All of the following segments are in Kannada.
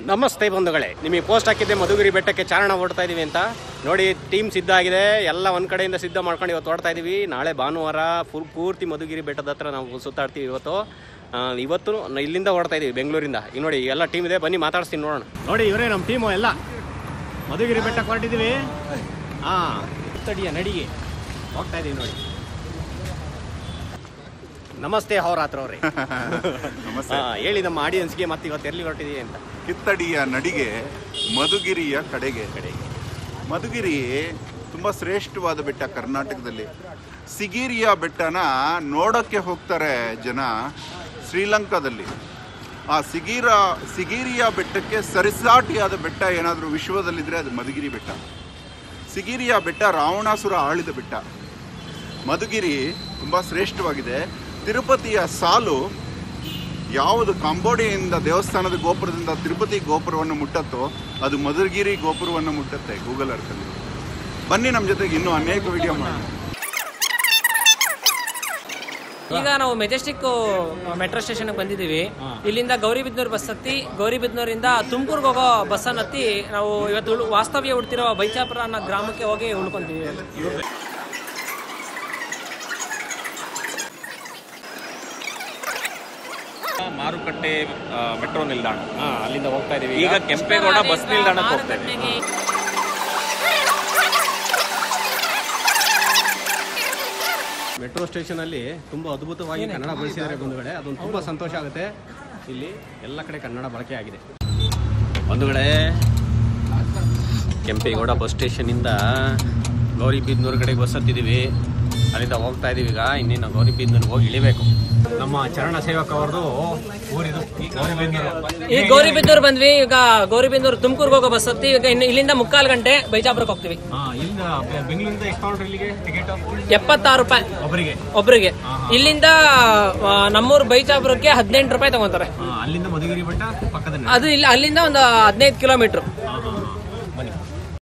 ನಮಸ್ತೆ ಬಂಧುಗಳೇ ನಿಮಗೆ ಪೋಸ್ಟ್ ಹಾಕಿದ್ದೆ ಮಧುಗಿರಿ ಬೆಟ್ಟಕ್ಕೆ ಚಾರಣ ಹೊಡ್ತಾ ಇದೀವಿ ಅಂತ ನೋಡಿ ಟೀಮ್ ಸಿದ್ಧ ಆಗಿದೆ ಎಲ್ಲ ಒಂದ್ ಕಡೆಯಿಂದ ಸಿದ್ಧ ಮಾಡ್ಕೊಂಡು ಇವತ್ತು ಹೊಡ್ತಾ ಇದೀವಿ ನಾಳೆ ಭಾನುವಾರ ಫುಲ್ ಪೂರ್ತಿ ಮಧುಗಿರಿ ಬೆಟ್ಟದ ಹತ್ರ ನಾವು ಸುತ್ತಾಡ್ತೀವಿ ಇವತ್ತು ಆ, ಇವತ್ತು ನ- ಇಲ್ಲಿಂದ ಹೊಡ್ತಾ ಇದೀವಿ ಬೆಂಗಳೂರಿಂದ ಈಗ ನೋಡಿ ಎಲ್ಲ ಟೀಮ್ ಇದೆ ಬನ್ನಿ ಮಾತಾಡ್ಸ್ತೀನಿ ನೋಡೋಣ ನೋಡಿ ಇವರೇ ನಮ್ಮ ಟೀಮು ಎಲ್ಲ ಮಧುಗಿರಿ ಬೆಟ್ಟಕ್ಕೆ ಹೊರಟಿದ್ದೀವಿ ಹಾ ತಡಿಯ ನಡಿಗೆ ಹೋಗ್ತಾ ಇದೀವಿ ನೋಡಿ ನಮಸ್ತೆ ಹೋರಾತ್ರ ಅವ್ರೆ ನಮಸ್ತೆ ಹಾ, ಹೇಳಿ ನಮ್ಮ ಆಡಿಯನ್ಸ್ಗೆ ಮತ್ತೆ ಇವತ್ತು ಎಲ್ಲಿ ಹೊರಟಿದೀವಿ ಅಂತ ಕಿತ್ತಡಿಯ ನಡಿಗೆ ಮಧುಗಿರಿಯ ಕಡೆಗೆ ಕಡೆಗೆ ಮಧುಗಿರಿ ತುಂಬಾ ಶ್ರೇಷ್ಠವಾದ ಬೆಟ್ಟ ಕರ್ನಾಟಕದಲ್ಲಿ ಸಿಗಿರಿಯ ಬೆಟ್ಟನ ನೋಡಕ್ಕೆ ಹೋಗ್ತಾರೆ ಜನ ಶ್ರೀಲಂಕಾದಲ್ಲಿ ಆ ಸಿಗಿರ ಸಿಗಿರಿಯ ಬೆಟ್ಟಕ್ಕೆ ಸರಿಸಾಟಿಯಾದ ಬೆಟ್ಟ ಏನಾದರೂ ವಿಶ್ವದಲ್ಲಿದ್ರೆ ಅದು ಮಧುಗಿರಿ ಬೆಟ್ಟ ಸಿಗಿರಿಯ ಬೆಟ್ಟ ರಾವಣಾಸುರ ಆಳಿದ ಬೆಟ್ಟ ಮಧುಗಿರಿ ತುಂಬ ಶ್ರೇಷ್ಠವಾಗಿದೆ ತಿರುಪತಿಯ ಸಾಲು ಯಾವುದು ಕಾಂಬೋಡಿಯಿಂದ ದೇವಸ್ಥಾನದ ಗೋಪುರದಿಂದ ತಿರುಪತಿ ಗೋಪುರವನ್ನು ಮುಟ್ಟತ್ತೋ ಅದು ಮಧುಗಿರಿ ಗೋಪುರವನ್ನು ಮುಟ್ಟತ್ತೆ ಗೂಗಲ್ ಅರ್ಥಲ್ಲಿ ಬನ್ನಿ ನಮ್ಮ ಜೊತೆಗೆ ಇನ್ನೂ ಅನೇಕ ವಿಡಿಯೋ ಮಾಡಿ ಈಗ ನಾವು ಮೆಜೆಸ್ಟಿಕ್ ಮೆಟ್ರೋ ಸ್ಟೇಷನ್ ಬಂದಿದ್ದೀವಿ ಇಲ್ಲಿಂದ ಗೌರಿಬಿದ್ನೂರು ಬಸ್ ಹತ್ತಿ ಗೌರಿಬಿದ್ನೂರಿಂದ ತುಮಕೂರ್ಗೆ ಹೋಗೋ ಬಸ್ಸನ್ನು ಹತ್ತಿ ನಾವು ಇವತ್ತು ಉಳ್- ವಾಸ್ತವ್ಯ ಹುಡ್ತಿರೋ ಬೈಚಾಪುರ ಅನ್ನೋ ಗ್ರಾಮಕ್ಕೆ ಹೋಗಿ ಉಳ್ಕೊಂತೀವಿ ಮಾರುಕಟ್ಟೆ ಆ, ಮೆಟ್ರೋ ನಿಲ್ದಾಣ ಹಾ ಅಲ್ಲಿಂದ ಹೋಗ್ತಾ ಇದೀವಿ ಈಗ ಕೆಂಪೇಗೌಡ ಬಸ್ ನಿಲ್ದಾಣಕ್ಕೆ ಹೋಗ್ತಾ ಇದ್ದೀವಿ ಮೆಟ್ರೋ ಸ್ಟೇಷನ್ ಅಲ್ಲಿ ತುಂಬಾ ಅದ್ಭುತವಾಗಿ ಕನ್ನಡ ಬಳಸಿದ್ದಾರೆ ಬಂಧುಗಳೇ ಅದೊಂದು ತುಂಬಾ ಸಂತೋಷ ಆಗುತ್ತೆ ಇಲ್ಲಿ ಎಲ್ಲ ಕಡೆ ಕನ್ನಡ ಬಳಕೆ ಆಗಿದೆ ಬಂಧುಗಳೇ ಕೆಂಪೇಗೌಡ ಬಸ್ ಸ್ಟೇಷನ್ ಇಂದ ಗೌರಿಬಿದ್ನೂರು ಕಡೆಗೆ ಬಸ್ ಹತ್ತಿದೀವಿ ಅಲ್ಲಿಂದ ಹೋಗ್ತಾ ಇದೀವಿ ಈಗ ಇನ್ನೇನು ಗೌರಿಬಿದ್ನೂರಿಗೆ ಹೋಗಿ ಇಳಿಬೇಕು ನಮ್ಮ ಚರಣ ಸೇವಕ ಅವ್ರದ್ದು ಊರಿದು ಗೌರಿಬಿದ್ನೂರು ಈ ಗೌರಿಬಿದ್ದೂರು ಬಂದ್ವಿ ಈಗ ಗೌರಿಬಿದ್ದೂರು ತುಮಕೂರ್ಗೆ ಹೋಗೋ ಬಸ್ ಹತ್ತಿ ಈಗ ಇನ್ನು ಇಲ್ಲಿಂದ ಮುಕ್ಕಾಲು ಗಂಟೆ ಬೈಚಾಪುರಕ್ಕೆ ಹೋಗ್ತೀವಿ ಇಲ್ಲಿಂದ ಬೆಂಗಳೂರಿಂದ ಎಷ್ಟು ತಗೊಂಡ್ರೆ ಇಲ್ಲಿಗೆ ಟಿಕೆಟ್ ಎಪ್ಪತ್ತಾರು ರೂಪಾಯಿ ಒಬ್ಬರಿಗೆ ಒಬ್ರಿಗೆ ಇಲ್ಲಿಂದ ಆ, ನಮ್ಮೂರು ಬೈಚಾಪುರಕ್ಕೆ ಹದಿನೆಂಟು ರೂಪಾಯಿ ತಗೊಂತಾರೆ ಅಲ್ಲಿಂದ ಮಧುಗಿರಿ ಬೆಟ್ಟ ಪಕ್ಕದಲ್ಲಿ ಅದು ಇಲ್ಲ ಅಲ್ಲಿಂದ ಒಂದು ಹದಿನೈದು ಕಿಲೋಮೀಟರ್ ಬನ್ನಿ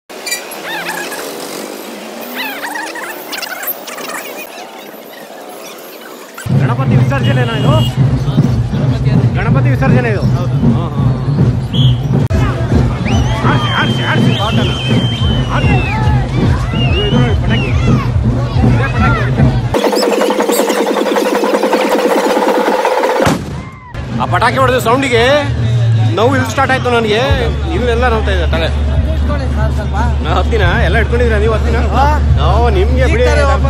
ಗಣಪತಿ ವಿಸರ್ಜನೆನಾ ಇದು ಗಣಪತಿ ವಿಸರ್ಜನೆ ಇದು ಹಾಂ, ಹಾಂ. ಆರ್ಸಿ, ಆರ್ಸಿ, ಆರ್ಸಿ, ಬಾಟನ. ಆರ್ಸಿ. ಇದು ಇದು ನೋಡಿ, ಪಟಾಕಿ ಇದೇ ಪಟಾಕಿ ಹೊಡಿತಾರೆ. ಆ ಪಟಾಕಿ ಹೊಡೆದ ಸೌಂಡಿಗೆ ನೋವು ಇಲ್ಲಿ ಸ್ಟಾರ್ಟ್ ಆಯ್ತು ನನಗೆ ಇಲ್ಲೆಲ್ಲ ನೋಡ್ತಾ ಇದೆ ತಲೆ ನಾ ಹತ್ತಿನ ಎಲ್ಲ ಇಟ್ಕೊಂಡಿದ್ದೀರಾ ನೀವು ಹತ್ತಿನ ನಾವು ನಿಮ್ಗೆ ಬಿಡಿ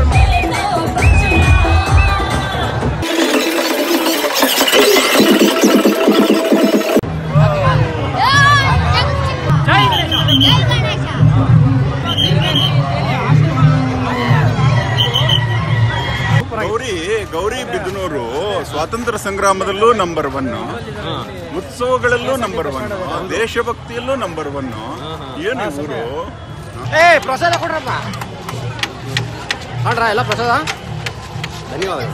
ಜೈ ಗಣೇಶ ಗೌರಿ ಗೌರಿ ಬಿದನೂರು ಸ್ವಾತಂತ್ರ್ಯ ಸಂಗ್ರಾಮದಲ್ಲೂ ನಂಬರ್ ಒನ್ ಉತ್ಸವಗಳಲ್ಲೂ ನಂಬರ್ ಒನ್ ದೇಶಭಕ್ತಿಯಲ್ಲೂ ನಂಬರ್ ಒನ್ ಏನು ಊರು ಏ ಪ್ರಸಾದ ಕೊಡ್ರಪ್ಪ ಮಾಡ್ರ ಎಲ್ಲ ಪ್ರಸಾದ ಧನ್ಯವಾದಗಳು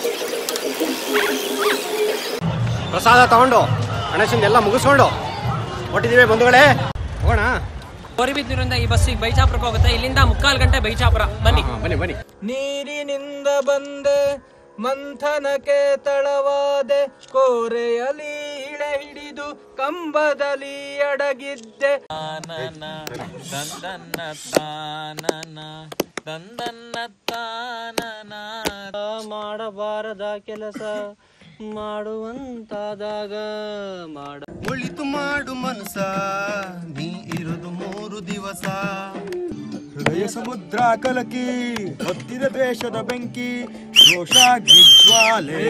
ಪ್ರಸಾದ ತಗೊಂಡು ಗಣೇಶನ್ ಎಲ್ಲ ಮುಗಿಸ್ಕೊಂಡು ಕೊಟ್ಟಿದ್ದೀವಿ ಬಂಧುಗಳೇ ಹೋಗೋಣ ಗೌರಿಬಿದ್ನೂರಿಂದ ಈ ಬಸ್ಸಿಗೆ ಬೈಚಾಪುರಕ್ಕೆ ಹೋಗುತ್ತೆ ಇಲ್ಲಿಂದ ಮುಕ್ಕಾಲು ಗಂಟೆ ಬೈಚಾಪುರ ಬನ್ನಿ ಹಾ, ಬನ್ನಿ ಬನ್ನಿ ನೀರಿನಿಂದ ಬಂದೆ ಮಂಥನಕ್ಕೆ ತಳವಾದೆ ಕೋರೆಯಲಿ ಇಳೆ ಹಿಡಿದು ಕಂಬದಲ್ಲಿ ಅಡಗಿದ್ದೆ ಮಾಡಬಾರದ ಕೆಲಸ ಮಾಡುವಂತಾದಾಗ ಮಾಡ ಒಳಿತು ಮಾಡು ಮನಸ ನೀ ಇರುದು ಮೂರು ದಿವಸ ಹೃದಯ ಸಮುದ್ರ ಕಲಕಿ ಹೊತ್ತಿದ ದ್ವೇಷದ ಬೆಂಕಿ ರೋಷಾಗ್ನಿ ಜ್ವಾಲೆ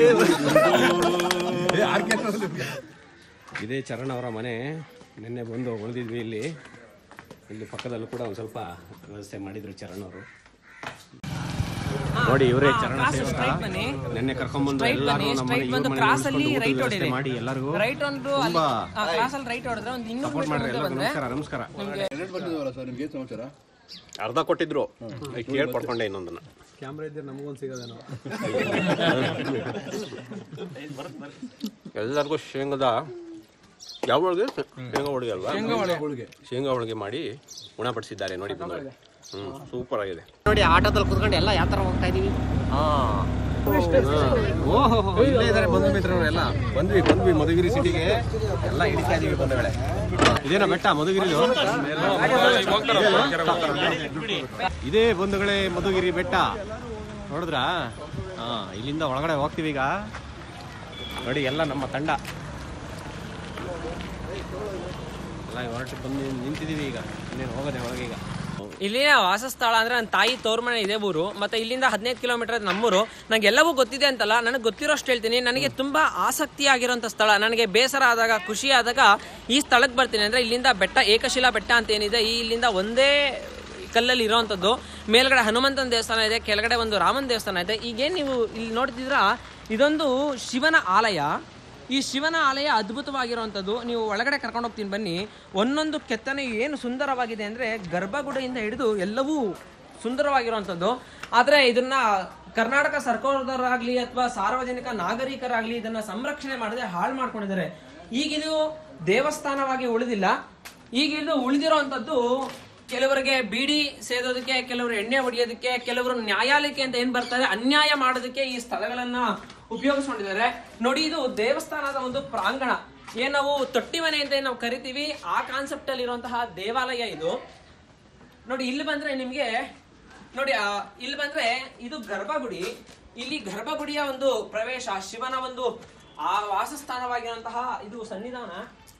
ಇದೇ ಚರಣ್ ಅವರ ಮನೆ ನಿನ್ನೆ ಬಂದು ಉಳಿದಿದ್ವಿ ಇಲ್ಲಿ ಇಲ್ಲಿ ಪಕ್ಕದಲ್ಲೂ ಕೂಡ ಒಂದು ಸ್ವಲ್ಪ ವ್ಯವಸ್ಥೆ ಮಾಡಿದ್ರು ಚರಣ್ ಅವರು ನೋಡಿ ಇವರೇ ಚರಣ ಕ್ರಾಸ್ ಸೇವಕ ಸ್ಟ್ರೈಟ್ ಬನ್ನಿ ನಿನ್ನೆ ಕರ್ಕೊಂಡ್ಬಂದು ಸ್ಟ್ರೈಟ್ ಎಲ್ಲರೂ ಬನ್ನಿ ನಮ್ಮ ಸ್ಟ್ರೈಟ್ ಇವ್ರ ಬಂದು ಮನೆಗೆ ಕ್ರಾಸ್ ಅಲ್ಲಿ ಉಳಿಸ್ಕೊಂಡು ರೈಟ್ ಊಟದ ಹೊಡಿರಿ ವ್ಯವಸ್ಥೆ ಮಾಡಿ ಎಲ್ಲರಿಗೂ ರೈಟ್ ಒಂದು ತುಂಬಾ ಕ್ರಾಸ್ ಅಲ್ಲಿ ರೈಟ್ ಹೊಡೆದ್ರೆ ಒಂದು ಇನ್ನೂರು ಸಪೋರ್ಟ್ ಮಾಡ್ರಿ ಮೀಟರ್ ಎಲ್ಲರಿಗೂ ಬಂದ್ರೆ ನಮಸ್ಕಾರ ನಮಸ್ಕಾರ ನಿಮ್ಗೆ ಅರ್ಧ ಕೊಟ್ಟಿದ್ರು ಕೇಳಿ ಪಡ್ಕೊಂಡೆ ಇನ್ನೊಂದನ್ನ ಎಲ್ಲರಿಗೂ ಶೇಂಗದ ಯಾವ ಹೋಳಿಗೆ ಶೇಂಗಾ ಹೋಳಿಗೆ ಅಲ್ವಾ ಶೇಂಗಾ ಹೋಳಿಗೆ ಮಾಡಿ ಗುಣಪಡಿಸಿದ್ದಾರೆ ನೋಡಿ ಬಂದವರು ಹ್ಮ್ ಸೂಪರ್ ಆಗಿದೆ ನೋಡಿ ಆಟೋದಲ್ಲಿ ಕುತ್ಕೊಂಡು ಎಲ್ಲ ಯಾವ ತರ ಹೋಗ್ತಾ ಇದೀವಿ ಹಾ ಓಹೋ ಇಲ್ಲೇ ಇದ್ದಾರೆ ಬಂಧು ಮಿತ್ರರು ಎಲ್ಲ ಬಂದ್ವಿ ಬಂದ್ವಿ ಮಧುಗಿರಿ ಸಿಟಿಗೆ ಎಲ್ಲ ಹಿಡಿತಾ ಇದೀವಿ ಬಂಧುಗಳೇ ಇದೇನಾ ಬೆಟ್ಟ ಮಧುಗಿರಿ ಇದೇ ಬಂಧುಗಳೇ ಮಧುಗಿರಿ ಬೆಟ್ಟ ನೋಡಿದ್ರಾ ಹಾ ಇಲ್ಲಿಂದ ಒಳಗಡೆ ಹೋಗ್ತೀವಿ ಈಗ ನೋಡಿ ಎಲ್ಲ ನಮ್ಮ ತಂಡ ಎಲ್ಲ ಹೊರಟು ಬಂದು ನಿಂತಿದ್ದೀವಿ ಈಗ ಇನ್ನೇನು ಹೋಗೋದೆ ಒಳಗೆ ಈಗ ಇಲ್ಲಿನ ವಾಸಸ್ಥಳ ಅಂದ್ರೆ ನನ್ನ ತಾಯಿ ತೋರ್ ಮನೆ ಇದೆ ಊರು ಮತ್ತೆ ಇಲ್ಲಿಂದ ಹದಿನೈದು ಕಿಲೋಮೀಟರ್ ನಮ್ಮೂರು ನಂಗೆ ಎಲ್ಲವೂ ಗೊತ್ತಿದೆ ಅಂತಲ್ಲ ನನಗೆ ಗೊತ್ತಿರೋಷ್ಟು ಹೇಳ್ತೀನಿ ನನಗೆ ತುಂಬಾ ಆಸಕ್ತಿ ಆಗಿರೋಂಥ ಸ್ಥಳ ನನಗೆ ಬೇಸರ ಆದಾಗ ಖುಷಿ ಆದಾಗ ಈ ಸ್ಥಳಕ್ಕೆ ಬರ್ತೀನಿ ಅಂದ್ರೆ ಇಲ್ಲಿಂದ ಬೆಟ್ಟ ಏಕಶಿಲಾ ಬೆಟ್ಟ ಅಂತ ಏನಿದೆ ಈ ಇಲ್ಲಿಂದ ಒಂದೇ ಕಲ್ಲಲ್ಲಿ ಇರೋವಂಥದ್ದು ಮೇಲ್ಗಡೆ ಹನುಮಂತನ ದೇವಸ್ಥಾನ ಇದೆ ಕೆಳಗಡೆ ಒಂದು ರಾಮನ ದೇವಸ್ಥಾನ ಇದೆ ಈಗೇನು ನೀವು ಇಲ್ಲಿ ನೋಡ್ತಿದ್ರ ಇದೊಂದು ಶಿವನ ಆಲಯ ಈ ಶಿವನ ಆಲಯ ಅದ್ಭುತವಾಗಿರುವಂಥದ್ದು ನೀವು ಒಳಗಡೆ ಕರ್ಕೊಂಡು ಹೋಗ್ತೀನಿ ಬನ್ನಿ ಒಂದೊಂದು ಕೆತ್ತನೆ ಏನು ಸುಂದರವಾಗಿದೆ ಅಂದರೆ ಗರ್ಭಗುಡಿಯಿಂದ ಹಿಡಿದು ಎಲ್ಲವೂ ಸುಂದರವಾಗಿರುವಂಥದ್ದು ಆದರೆ ಇದನ್ನ ಕರ್ನಾಟಕ ಸರ್ಕಾರದವರಾಗಲಿ ಅಥವಾ ಸಾರ್ವಜನಿಕ ನಾಗರಿಕರಾಗಲಿ ಇದನ್ನ ಸಂರಕ್ಷಣೆ ಮಾಡದೆ ಹಾಳು ಮಾಡ್ಕೊಂಡಿದ್ದಾರೆ ಈಗಿದು ದೇವಸ್ಥಾನವಾಗಿ ಉಳಿದಿಲ್ಲ ಈಗ ಇದು ಉಳಿದಿರುವಂಥದ್ದು ಕೆಲವರಿಗೆ ಬೀಡಿ ಸೇದೋದಕ್ಕೆ ಕೆಲವರು ಎಣ್ಣೆ ಹೊಡೆಯೋದಕ್ಕೆ ಕೆಲವರು ನ್ಯಾಯಾಲಯಕ್ಕೆ ಅಂತ ಏನ್ ಬರ್ತಾರೆ ಅನ್ಯಾಯ ಮಾಡೋದಕ್ಕೆ ಈ ಸ್ಥಳಗಳನ್ನ ಉಪಯೋಗಿಸ್ಕೊಂಡಿದ್ದಾರೆ ನೋಡಿ ಇದು ದೇವಸ್ಥಾನದ ಒಂದು ಪ್ರಾಂಗಣ ಏನ್ ನಾವು ತೊಟ್ಟಿ ಮನೆ ಅಂತ ಏನ್ ನಾವು ಕರಿತೀವಿ ಆ ಕಾನ್ಸೆಪ್ಟ್ ಅಲ್ಲಿ ಇರುವಂತಹ ದೇವಾಲಯ ಇದು ನೋಡಿ ಇಲ್ಲಿ ಬಂದ್ರೆ ನಿಮ್ಗೆ ನೋಡಿ ಆ, ಇಲ್ಲಿ ಬಂದ್ರೆ ಇದು ಗರ್ಭಗುಡಿ ಇಲ್ಲಿ ಗರ್ಭಗುಡಿಯ ಒಂದು ಪ್ರವೇಶ ಶಿವನ ಒಂದು ಆ ವಾಸಸ್ಥಾನವಾಗಿರುವಂತಹ ಇದು ಸನ್ನಿಧಾನ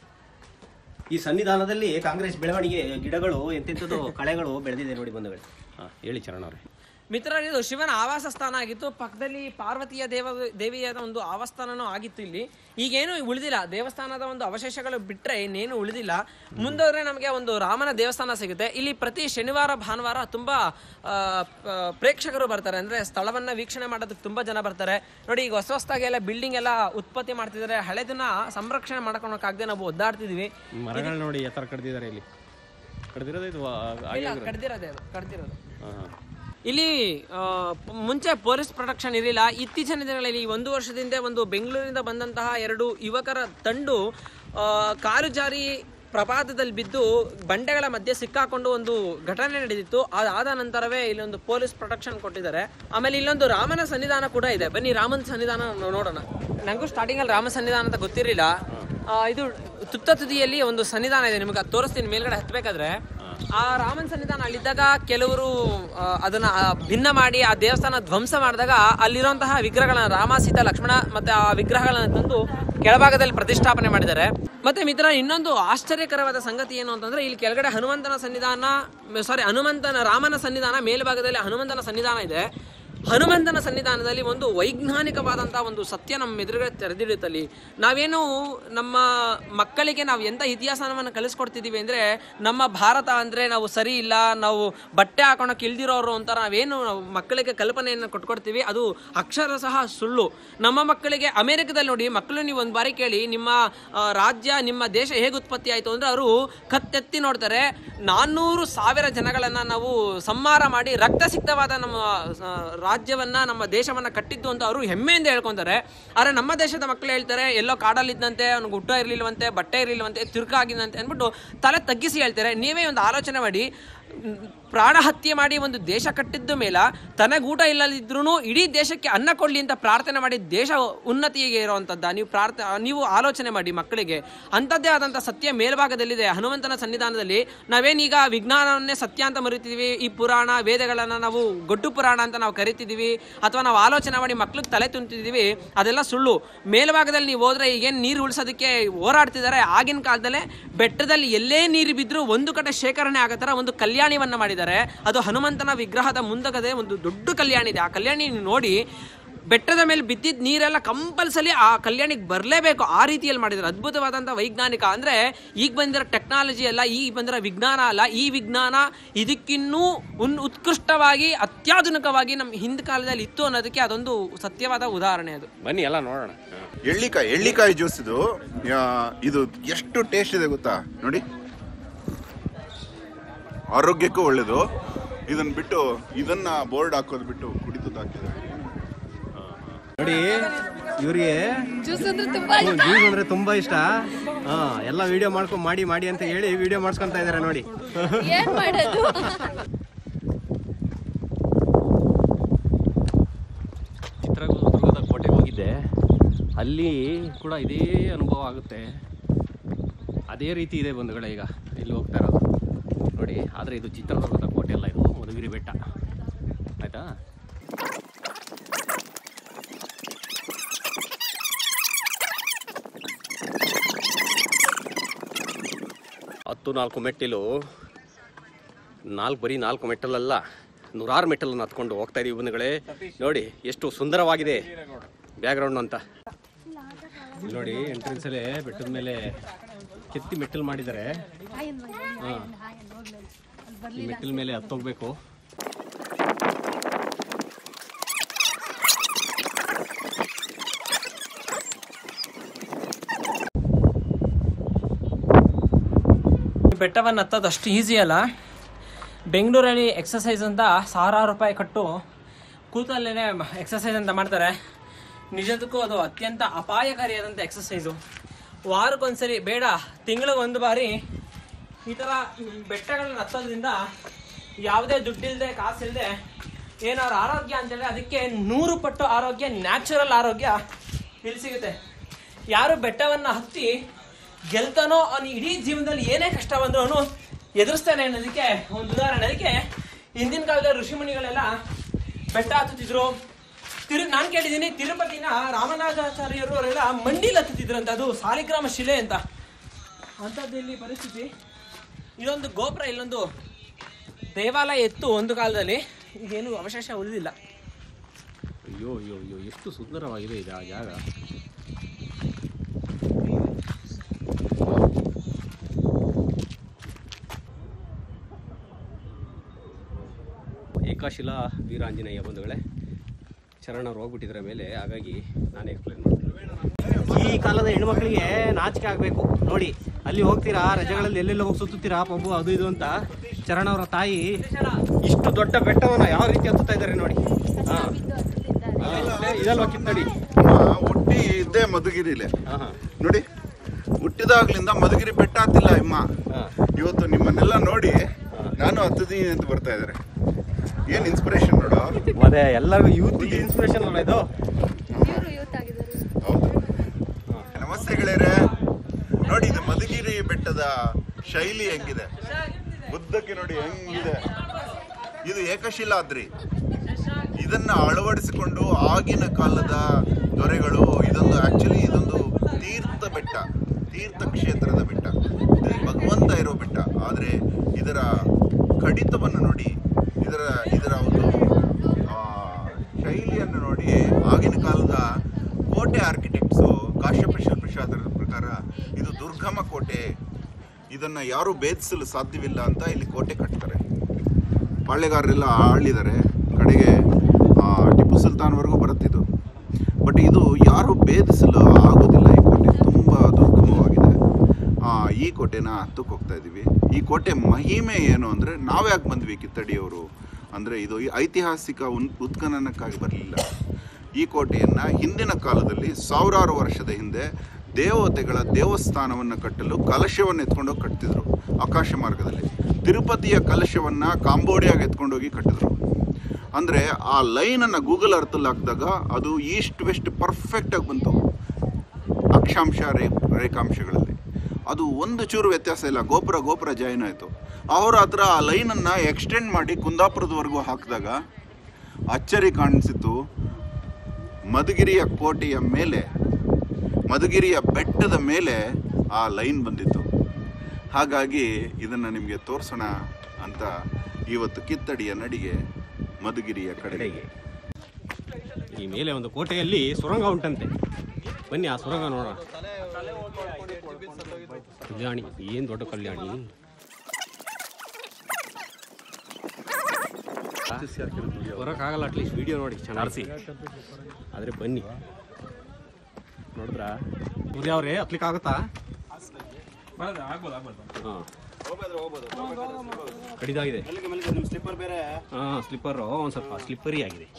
ಈ ಸನ್ನಿಧಾನದಲ್ಲಿ ಕಾಂಗ್ರೆಸ್ ಬೆಳವಣಿಗೆ ಗಿಡಗಳು ಎಂತೆಂಥದ್ದು ಕಳೆಗಳು ಬೆಳೆದಿದೆ ನೋಡಿ ಬಂಧುಗಳು ಹಾಂ ಹೇಳಿ ಚರಣ್ ಅವರೇ ಮಿತ್ರರೇ ಇದು ಶಿವನ ಆವಾಸ ಸ್ಥಾನ ಆಗಿತ್ತು ಪಕ್ಕದಲ್ಲಿ ಪಾರ್ವತಿಯ ದೇವ ದೇವಿಯಾದ ಒಂದು ಆವಾಸ್ಥಾನನೂ ಆಗಿತ್ತು ಇಲ್ಲಿ ಈಗೇನು ಉಳಿದಿಲ್ಲ ದೇವಸ್ಥಾನದ ಒಂದು ಅವಶೇಷಗಳು ಬಿಟ್ರೆ ಇನ್ನೇನು ಉಳಿದಿಲ್ಲ ಮುಂದೋದ್ರೆ ನಮಗೆ ಒಂದು ರಾಮನ ದೇವಸ್ಥಾನ ಸಿಗುತ್ತೆ ಇಲ್ಲಿ ಪ್ರತಿ ಶನಿವಾರ ಭಾನುವಾರ ತುಂಬಾ ಆ, ಪ- ಪ್ರೇಕ್ಷಕರು ಬರ್ತಾರೆ ಅಂದ್ರೆ ಸ್ಥಳವನ್ನ ವೀಕ್ಷಣೆ ಮಾಡೋದಕ್ಕೆ ತುಂಬಾ ಜನ ಬರ್ತಾರೆ ನೋಡಿ ಈಗ ಹೊಸ ಹೊಸದಾಗಿ ಎಲ್ಲ ಬಿಲ್ಡಿಂಗ್ ಎಲ್ಲ ಉತ್ಪತ್ತಿ ಮಾಡ್ತಿದ್ದಾರೆ ಹಳೆದನ್ನ ಸಂರಕ್ಷಣೆ ಮಾಡ್ಕೊಳಕ್ಕಾಗದೆ ನಾವು ಒದ್ದಾಡ್ತಿದೀವಿ ಮರಗಳು ನೋಡಿ ಎತ್ತರ ಕಡ್ದಿದ್ದಾರೆ ಇಲ್ಲಿ ಕಡ್ದಿರೋದು ಇದು ಹಾಗೆ ಇಲ್ಲ ಕಡ್ದಿರೋದೇ ಅದು ಕಡ್ದಿರೋದು ಹಾಂ ಇಲ್ಲಿ ಆ, ಪ- ಮುಂಚೆ ಪೊಲೀಸ್ ಪ್ರೊಟೆಕ್ಷನ್ ಇರಲಿಲ್ಲ ಇತ್ತೀಚಿನ ದಿನಗಳಲ್ಲಿ ಈ ಒಂದು ವರ್ಷದಿಂದ ಒಂದು ಬೆಂಗಳೂರಿನಿಂದ ಬಂದಂತಹ ಎರಡು ಯುವಕರ ತಂಡು ಆ, ಕಾಲು ಜಾರಿ ಪ್ರಪಾತದಲ್ಲಿ ಬಿದ್ದು ಬಂಡೆಗಳ ಮಧ್ಯೆ ಸಿಕ್ಕಾಕೊಂಡು ಒಂದು ಘಟನೆ ನಡೆದಿತ್ತು ಅದಾದ ನಂತರವೇ ಇಲ್ಲಿ ಒಂದು ಪೊಲೀಸ್ ಪ್ರೊಟೆಕ್ಷನ್ ಕೊಟ್ಟಿದ್ದಾರೆ ಆಮೇಲೆ ಇಲ್ಲೊಂದು ರಾಮನ ಸನ್ನಿಧಾನ ಕೂಡ ಇದೆ ಬನ್ನಿ ರಾಮನ ಸನ್ನಿಧಾನ ನಾವು ನೋಡೋಣ ನನಗೂ ಸ್ಟಾರ್ಟಿಂಗ್ ಅಲ್ಲಿ ರಾಮ ಸನ್ನಿಧಾನ ಅಂತ ಗೊತ್ತಿರಲಿಲ್ಲ ಆ, ಇದು ತುತ್ತ ತುದಿಯಲ್ಲಿ ಒಂದು ಸನ್ನಿಧಾನ ಇದೆ ನಿಮಗೆ ಅದು ತೋರಿಸ್ತೀನಿ ಮೇಲ್ಗಡೆ ಹತ್ಬೇಕಾದ್ರೆ ಆ ರಾಮನ ಸನ್ನಿಧಾನ ಅಲ್ಲಿದ್ದಾಗ ಕೆಲವರು ಆ, ಅದನ್ನ ಆ, ಭಿನ್ನ ಮಾಡಿ ಆ ದೇವಸ್ಥಾನ ಧ್ವಂಸ ಮಾಡಿದಾಗ ಅಲ್ಲಿರುವಂತಹ ವಿಗ್ರಹಗಳನ್ನ ರಾಮ ಸೀತಾ ಲಕ್ಷ್ಮಣ ಮತ್ತೆ ಆ ವಿಗ್ರಹಗಳನ್ನ ತಂದು ಕೆಳಭಾಗದಲ್ಲಿ ಪ್ರತಿಷ್ಠಾಪನೆ ಮಾಡಿದ್ದಾರೆ ಮತ್ತೆ ಮಿತ್ರ ಇನ್ನೊಂದು ಆಶ್ಚರ್ಯಕರವಾದ ಸಂಗತಿ ಏನು ಅಂತಂದ್ರೆ ಇಲ್ಲಿ ಕೆಳಗಡೆ ಹನುಮಂತನ ಸನ್ನಿಧಾನ ಸಾರಿ ಹನುಮಂತನ ರಾಮನ ಸನ್ನಿಧಾನ ಮೇಲ್ಭಾಗದಲ್ಲಿ ಹನುಮಂತನ ಸನ್ನಿಧಾನ ಇದೆ ಹನುಮಂತನ ಸನ್ನಿಧಾನದಲ್ಲಿ ಒಂದು ವೈಜ್ಞಾನಿಕವಾದಂತಹ ಒಂದು ಸತ್ಯ ನಮ್ಮ ಎದುರುಗಡೆ ತೆರೆದಿಡುತ್ತಲ್ಲಿ ನಾವೇನು ನಮ್ಮ ಮಕ್ಕಳಿಗೆ ನಾವು ಎಂತ ಇತಿಹಾಸವನ್ನು ಕಲಿಸ್ಕೊಡ್ತಿದೀವಿ ಅಂದ್ರೆ ನಮ್ಮ ಭಾರತ ಅಂದ್ರೆ ನಾವು ಸರಿ ಇಲ್ಲ ನಾವು ಬಟ್ಟೆ ಹಾಕೊಳಕ್ ಇಲ್ದಿರೋರು ಅಂತ ನಾವೇನು ನಾವು ಮಕ್ಕಳಿಗೆ ಕಲ್ಪನೆಯನ್ನು ಕೊಟ್ಕೊಡ್ತೀವಿ ಅದು ಅಕ್ಷರ ಸಹ ಸುಳ್ಳು ನಮ್ಮ ಮಕ್ಕಳಿಗೆ ಅಮೆರಿಕದಲ್ಲಿ ನೋಡಿ ಮಕ್ಕಳು ನೀವು ಒಂದು ಬಾರಿ ಕೇಳಿ ನಿಮ್ಮ ಆ, ರಾಜ್ಯ ನಿಮ್ಮ ದೇಶ ಹೇಗೆ ಉತ್ಪತ್ತಿ ಆಯಿತು ಅಂದ್ರೆ ಅವರು ಕತ್ತೆತ್ತಿ ನೋಡ್ತಾರೆ ನಾನ್ನೂರು ಸಾವಿರ ಜನಗಳನ್ನ ನಾವು ಸಂಹಾರ ಮಾಡಿ ರಕ್ತಸಿಕ್ತವಾದ ನಮ್ಮ ಆ, ರಾಜ್ಯವನ್ನ ನಮ್ಮ ದೇಶವನ್ನ ಕಟ್ಟಿದ್ದು ಅಂತ ಅವರು ಹೆಮ್ಮೆಯಿಂದ ಹೇಳ್ಕೊಂತಾರೆ ಆದ್ರೆ ನಮ್ಮ ದೇಶದ ಮಕ್ಕಳು ಹೇಳ್ತಾರೆ ಎಲ್ಲೋ ಕಾಡಲ್ಲಿದ್ದಂತೆ ಅವ್ನಿಗೆ ಊಟ ಇರ್ಲಿಲ್ವಂತೆ ಬಟ್ಟೆ ಇರ್ಲಿಲ್ವಂತೆ ತಿರ್ಕ ಆಗಿದಂತೆ ಅಂದ್ಬಿಟ್ಟು ತಲೆ ತಗ್ಗಿಸಿ ಹೇಳ್ತಾರೆ ನೀವೇ ಒಂದು ಆಲೋಚನೆ ಮಾಡಿ ಮ್, ಪ್ರಾಣ ಹತ್ಯೆ ಮಾಡಿ ಒಂದು ದೇಶ ಕಟ್ಟಿದ್ದ ಮೇಲೆ ತನಗೆ ಊಟ ಇಲ್ಲದಿದ್ರೂ ಇಡೀ ದೇಶಕ್ಕೆ ಅನ್ನ ಕೊಡ್ಲಿ ಅಂತ ಪ್ರಾರ್ಥನೆ ಮಾಡಿ ದೇಶ ಉನ್ನತಿಗೆ ಇರುವಂತದ್ದ ನೀವು ಪ್ರಾರ್ಥ ನೀವು ಆಲೋಚನೆ ಮಾಡಿ ಮಕ್ಕಳಿಗೆ ಅಂಥದ್ದೇ ಆದಂಥ ಸತ್ಯ ಮೇಲ್ಭಾಗದಲ್ಲಿದೆ ಹನುಮಂತನ ಸನ್ನಿಧಾನದಲ್ಲಿ ನಾವೇನೀಗ ವಿಜ್ಞಾನವನ್ನೇ ಸತ್ಯ ಅಂತ ಮರಿತಿದೀವಿ ಈ ಪುರಾಣ ವೇದಗಳನ್ನ ನಾವು ಗೊಡ್ಡು ಪುರಾಣ ಅಂತ ನಾವು ಕರಿತಿದೀವಿ ಅಥವಾ ನಾವು ಆಲೋಚನೆ ಮಾಡಿ ಮಕ್ಳಿಗೆ ತಲೆ ತುಂಬ್ತಿದೀವಿ ಅದೆಲ್ಲ ಸುಳ್ಳು ಮೇಲ್ಭಾಗದಲ್ಲಿ ನೀವು ಹೋದ್ರೆ ಈಗೇನು ನೀರು ಉಳಿಸೋದಕ್ಕೆ ಹೋರಾಡ್ತಿದ್ದಾರೆ ಆಗಿನ ಕಾಲದಲ್ಲೇ ಬೆಟ್ಟದಲ್ಲಿ ಎಲ್ಲೇ ನೀರು ಬಿದ್ದರೂ ಒಂದು ಕಡೆ ಶೇಖರಣೆ ಆಗೋ ಥರ ಒಂದು ಕಲ್ಯಾಣಿವನ್ನ ಮಾಡಿದ್ದಾರೆ ಅದು ಹನುಮಂತನ ವಿಗ್ರಹದ ಮುಂದಗದೆ ಒಂದು ದೊಡ್ಡ ಕಲ್ಯಾಣಿ ಇದೆ ಆ ಕಲ್ಯಾಣಿ ನೀವು ನೋಡಿ ಬೆಟ್ಟದ ಮೇಲೆ ಬಿದ್ದಿದ್ದ ನೀರೆಲ್ಲ ಕಂಪಲ್ಸರಿ ಆ ಕಲ್ಯಾಣಿಗೆ ಬರಲೇಬೇಕು ಆ ರೀತಿಯಲ್ಲಿ ಮಾಡಿದ್ದಾರೆ ಅದ್ಭುತವಾದಂಥ ವೈಜ್ಞಾನಿಕ ಅಂದ್ರೆ ಈಗ ಬಂದಿರೋ ಟೆಕ್ನಾಲಜಿ ಅಲ್ಲ ಈಗ ಬಂದಿರೋ ವಿಜ್ಞಾನ ಅಲ್ಲ ಈ ವಿಜ್ಞಾನ ಇದಕ್ಕಿನ್ನೂ ಉನ್ ಉತ್ಕೃಷ್ಟವಾಗಿ ಅತ್ಯಾಧುನಿಕವಾಗಿ ನಮ್ಮ ಹಿಂದ್ ಕಾಲದಲ್ಲಿ ಇತ್ತು ಅನ್ನೋದಕ್ಕೆ ಅದೊಂದು ಸತ್ಯವಾದ ಉದಾಹರಣೆ ಅದು ಬನ್ನಿ ಎಲ್ಲ ನೋಡೋಣ ಎಳ್ಳಿಕಾಯಿ ಎಳ್ಳಿಕಾಯಿ ಜ್ಯೂಸ್ ಇದು ಯಾ, ಇದು ಎಷ್ಟು ಟೇಸ್ಟ್ ಇದೆ ಗೊತ್ತಾ ನೋಡಿ ಆರೋಗ್ಯಕ್ಕೂ ಒಳ್ಳೇದು ಇದನ್ನ ಬಿಟ್ಟು ಇದನ್ನ ಬೋರ್ಡ್ ಹಾಕೋದು ಬಿಟ್ಟು ಕುಡಿತದ್ದು ಹಾಕಿದ್ದಾರೆ ನೋಡಿ ಇವ್ರಿಗೆ ಜ್ಯೂಸ್ ಅಂದ್ರೆ ತುಂಬಾ ಜ್ಯೂಸ್ ಅಂದ್ರೆ ತುಂಬಾ ಇಷ್ಟ ಹಾ ಎಲ್ಲ ವಿಡಿಯೋ ಮಾಡ್ಕೊಂಡ್ ಮಾಡಿ ಮಾಡಿ ಅಂತ ಹೇಳಿ ವಿಡಿಯೋ ಮಾಡ್ಸ್ಕೊಂತ ಇದಾರೆ ನೋಡಿ ಏನ್ ಮಾಡೋದು ಚಿತ್ರಗಳು ಅಲ್ಲಿ ಕೂಡ ಇದೇ ಅನುಭವ ಆಗುತ್ತೆ ಅದೇ ರೀತಿ ಇದೆ ಬಂಧುಗಳೇ ಈಗ ಇಲ್ಲಿ ಹೋಗ್ತಾ ಇರೋದು ನೋಡಿ ಆದರೆ ಇದು ಚಿತ್ರದುರ್ಗದ ಕೋಟೆ ಅಲ್ಲ ಇದು ಮಧುಗಿರಿ ಬೆಟ್ಟ ಆಯಿತಾ ಹತ್ತು ನಾಲ್ಕು ಮೆಟ್ಟಿಲು ನಾಲ್ಕು ಬರೀ ನಾಲ್ಕು ಮೆಟ್ಟಲಲ್ಲ ನೂರಾರು ಮೆಟ್ಟಲನ್ನು ಹತ್ಕೊಂಡು ಹೋಗ್ತಾ ಇದೀವಿ ಬಂಧುಗಳೇ ನೋಡಿ ಎಷ್ಟು ಸುಂದರವಾಗಿದೆ ಬ್ಯಾಕ್ಗ್ರೌಂಡ್ ಅಂತ ಇಲ್ಲಿ ನೋಡಿ ಎಂಟ್ರೆನ್ಸಲ್ಲೇ ಬೆಟ್ಟದ ಮೇಲೆ ಕೆತ್ತಿ ಮೆಟ್ಟಲು ಮಾಡಿದ್ದಾರೆ ಹಾಂ ಈ ಮೆಟ್ಟಿಲ ಮೇಲೆ ಹತ್ತೋಗ್ಬೇಕು ಬೆಟ್ಟವನ್ನು ಹತ್ತೋದು ಅಷ್ಟು ಈಸಿ ಅಲ್ಲ ಬೆಂಗಳೂರಲ್ಲಿ ಎಕ್ಸಸೈಸ್ ಅಂತ ಸಾವಿರಾರು ರೂಪಾಯಿ ಕೊಟ್ಟು ಕೂತಲ್ಲೇ ಎಕ್ಸಸೈಸ್ ಅಂತ ಮಾಡ್ತಾರೆ ನಿಜಕ್ಕೂ ಅದು ಅತ್ಯಂತ ಅಪಾಯಕಾರಿಯಾದಂಥ ಎಕ್ಸಸೈಸು ವಾರಕ್ಕೊಂದ್ಸರಿ ಬೇಡ ತಿಂಗಳಿಗೆ ಒಂದು ಬಾರಿ ಈ ಥರ ಬೆಟ್ಟಗಳನ್ನ ಹತ್ತೋದ್ರಿಂದ ಯಾವುದೇ ದುಡ್ಡಿಲ್ಲದೆ ಕಾಸಿಲ್ಲದೆ ಏನಾದ್ರು ಆರೋಗ್ಯ ಅಂತೇಳಿ ಅದಕ್ಕೆ ನೂರು ಪಟ್ಟು ಆರೋಗ್ಯ ನ್ಯಾಚುರಲ್ ಆರೋಗ್ಯ ಇಲ್ಲಿ ಸಿಗುತ್ತೆ ಯಾರು ಬೆಟ್ಟವನ್ನು ಹತ್ತಿ ಗೆಲ್ತಾನೋ ಅವನು ಇಡೀ ಜೀವನದಲ್ಲಿ ಏನೇ ಕಷ್ಟ ಬಂದ್ರು ಅವನು ಎದುರಿಸ್ತಾನೆ ಅನ್ನೋದಕ್ಕೆ ಒಂದು ಉದಾಹರಣೆ ಅದಕ್ಕೆ ಹಿಂದಿನ ಕಾಲದ ಋಷಿಮುನಿಗಳೆಲ್ಲ ಬೆಟ್ಟ ಹತ್ತುತ್ತಿದ್ರು ತಿರು ನಾನು ಕೇಳಿದ್ದೀನಿ ತಿರುಪತಿನ ರಾಮನಾಥಾಚಾರ್ಯರು ಅವರೆಲ್ಲ ಮಂಡಿಲ್ ಹತ್ತುತ್ತಿದ್ರಂತ ಅದು ಸಾಲಿಗ್ರಾಮ ಶಿಲೆ ಅಂತ ಅಂಥದ್ದು ಇಲ್ಲಿ ಪರಿಸ್ಥಿತಿ ಇದೊಂದು ಗೋಪುರ ಇಲ್ಲೊಂದು ದೇವಾಲಯ ಎತ್ತು ಒಂದು ಕಾಲದಲ್ಲಿ ಈಗೇನು ಅವಶೇಷ ಉಳಿದಿಲ್ಲ ಅಯ್ಯೋ ಅಯ್ಯೋ ಅಯ್ಯೋ ಎಷ್ಟು ಸುಂದರವಾಗಿದೆ ಇದು ಆ ಜಾಗ ಏಕಾಶಿಲಾ ವೀರಾಂಜನೇಯ ಬಂಧುಗಳೇ ಚರಣವ್ರು ಹೋಗ್ಬಿಟ್ಟಿದ್ರ ಮೇಲೆ ಹಾಗಾಗಿ ನಾನು ಎಕ್ಸ್ಪ್ಲೇನ್ ಮಾಡ್ತೀನಿ ಈ ಕಾಲದ ಹೆಣ್ಮಕ್ಳಿಗೆ ನಾಚಿಕೆ ಆಗಬೇಕು ನೋಡಿ ಅಲ್ಲಿ ಹೋಗ್ತೀರಾ ರಜೆಗಳಲ್ಲಿ ಎಲ್ಲೆಲ್ಲ ಹೋಗಿ ಸುತ್ತುತ್ತೀರಾ ಪಬ್ಬು ಅದು ಇದು ಅಂತ ಚರಣವರ ತಾಯಿ ಇಷ್ಟು ದೊಡ್ಡ ಬೆಟ್ಟವನ್ನ ಯಾವ ರೀತಿ ಹತ್ತುತ್ತಾ ಇದ್ದಾರೆ ನೋಡಿ ಹಾ ಇದಲ್ವಾ ಕಿತ್ತಡಿ ನಮ್ಮ ಹುಟ್ಟಿ ಇದ್ದೇ ಮಧುಗಿರಿಲೆ ಹಾ ಹಾ ನೋಡಿ ಹುಟ್ಟಿದಾಗ್ಲಿಂದ ಮಧುಗಿರಿ ಬೆಟ್ಟ ಹತ್ತಿಲ್ಲ ಅಮ್ಮ ಹಾ ಇವತ್ತು ನಿಮ್ಮನ್ನೆಲ್ಲ ನೋಡಿ ನಾನು ಹತ್ತಿದೀನಿ ಅಂತ ಬರ್ತಾ ಇದಾರೆ ಏನ್ ಇನ್ಸ್ಪಿರೇಷನ್ ನೋಡು ಮತ್ತೆ ಎಲ್ಲರಿಗೂ ಯೂತ್ ಇನ್ಸ್ಪಿರೇಷನ್ ಅಲ್ಲ ಇದು ಇವರು ಯೂತ್ ಆಗಿದ್ದಾರೆ ಹೌದು ನಮಸ್ತೆ ಗೆಳೆಯರೆ ನೋಡಿ ಇದು ಮಧುಗಿರಿ ಬೆಟ್ಟದ ಶೈಲಿ ಹೆಂಗಿದೆ ಉದ್ದಕ್ಕೆ ನೋಡಿ ಹೆಂಗಿದೆ ಇದು ಏಕಶಿಲಾದ್ರಿ ಇದನ್ನ ಅಳವಡಿಸಿಕೊಂಡು ಆಗಿನ ಕಾಲದ ದೊರೆಗಳು ಇದೊಂದು ಆಕ್ಚುಲಿ ಇದೊಂದು ತೀರ್ಥ ಬೆಟ್ಟ ತೀರ್ಥ ಕ್ಷೇತ್ರದ ಬೆಟ್ಟ ಇದು ಭಗವಂತ ಇರೋ ಬೆಟ್ಟ ಆದರೆ ಇದರ ಕಡಿತವನ್ನು ನೋಡಿ ಇದರ ಇದರ ಒಂದು ಆ, ಶೈಲಿಯನ್ನು ನೋಡಿ ಆಗಿನ ಕಾಲದ ಕೋಟೆ ಆರ್ಕಿಟೆಕ್ಟ್ಸು ಕಾಶ್ಯಪ ಶಿಲ್ಪಶಾಸ್ತ್ರದ ಪ್ರಕಾರ ಇದು ದುರ್ಗಮ ಕೋಟೆ ಇದನ್ನು ಯಾರೂ ಭೇದಿಸಲು ಸಾಧ್ಯವಿಲ್ಲ ಅಂತ ಇಲ್ಲಿ ಕೋಟೆ ಕಟ್ತಾರೆ ಪಾಳೆಗಾರರೆಲ್ಲ ಆಳಿದ್ದಾರೆ ಕಡೆಗೆ ಆ, ಟಿಪ್ಪು ಸುಲ್ತಾನ್ವರೆಗೂ ಬರುತ್ತಿದ್ದು ಬಟ್ ಇದು ಯಾರು ಭೇದಿಸಲು ಆಗೋದಿಲ್ಲ ಈ ಕೋಟೆ ತುಂಬ ದುರ್ಗಮವಾಗಿದೆ ಆ, ಈ ಕೋಟೆನ ಹತ್ತಕ್ಕೆ ಹೋಗ್ತಾ ಇದ್ದೀವಿ ಈ ಕೋಟೆ ಮಹಿಮೆ ಏನು ಅಂದರೆ ನಾವ್ಯಾಕೆ ಬಂದ್ವಿ ಕಿತ್ತಡಿಯವರು ಅಂದರೆ ಇದು ಈ ಐತಿಹಾಸಿಕ ಉನ್ ಉತ್ಖನನಕ್ಕಾಗಿ ಬರಲಿಲ್ಲ ಈ ಕೋಟೆಯನ್ನು ಹಿಂದಿನ ಕಾಲದಲ್ಲಿ ಸಾವಿರಾರು ವರ್ಷದ ಹಿಂದೆ ದೇವತೆಗಳ ದೇವಸ್ಥಾನವನ್ನು ಕಟ್ಟಲು ಕಲಶವನ್ನು ಎತ್ಕೊಂಡೋಗಿ ಕಟ್ತಿದ್ರು ಆಕಾಶ ಮಾರ್ಗದಲ್ಲಿ ತಿರುಪತಿಯ ಕಲಶವನ್ನು ಕಾಂಬೋಡಿಯಾಗೆ ಎತ್ಕೊಂಡೋಗಿ ಕಟ್ಟಿದ್ರು ಅಂದರೆ ಆ ಲೈನನ್ನು ಗೂಗಲ್ ಅರ್ಥಲ್ಲಿ ಹಾಕಿದಾಗ ಅದು ಈಸ್ಟ್ ವೆಸ್ಟ್ ಪರ್ಫೆಕ್ಟಾಗಿ ಬಂತು ಅಕ್ಷಾಂಶ ರೇ ರೇಖಾಂಶಗಳಲ್ಲಿ ಅದು ಒಂದು ಚೂರು ವ್ಯತ್ಯಾಸ ಇಲ್ಲ ಗೋಪುರ ಗೋಪುರ ಜಾಯಿನ್ ಆಯಿತು ಅವರ ಹತ್ರ ಆ ಲೈನನ್ನು ಎಕ್ಸ್ಟೆಂಡ್ ಮಾಡಿ ಕುಂದಾಪುರದವರೆಗೂ ಹಾಕಿದಾಗ ಅಚ್ಚರಿ ಕಾಣಿಸಿತು ಮಧುಗಿರಿಯ ಕೋಟೆಯ ಮೇಲೆ ಮಧುಗಿರಿಯ ಬೆಟ್ಟದ ಮೇಲೆ ಆ ಲೈನ್ ಬಂದಿತ್ತು ಹಾಗಾಗಿ ಇದನ್ನು ನಿಮಗೆ ತೋರಿಸೋಣ ಅಂತ ಇವತ್ತು ಕಿತ್ತಡಿಯ ನಡಿಗೆ ಮಧುಗಿರಿಯ ಕಡೆಗೆ ಈ ಮೇಲೆ ಒಂದು ಕೋಟೆಯಲ್ಲಿ ಸುರಂಗ ಉಂಟಂತೆ ಬನ್ನಿ ಆ ಸುರಂಗ ನೋಡೋಣ ಕಲ್ಯಾಣಿ ಏನ್ ದೊಡ್ಡ ಕಲ್ಯಾಣಿ ಬರೋಕ್ಕಾಗಲ್ಲ ಅಟ್ಲೀಸ್ಟ್ ವಿಡಿಯೋ ನೋಡಿ ಚೆನ್ನಾಗಿ ಆದರೆ ಬನ್ನಿ ನೋಡಿದ್ರ ಸೂರ್ಯ ಅವ್ರೆ ಹತ್ಲಿಕ್ಕೆ ಆಗುತ್ತಾ ಹಾಂ ಕಡಿದಾಗಿದೆ ಹಾಂ ಸ್ಲಿಪ್ಪರ್ ಒಂದು ಸ್ವಲ್ಪ ಸ್ಲಿಪ್ಪರಿ ಆಗಿದೆ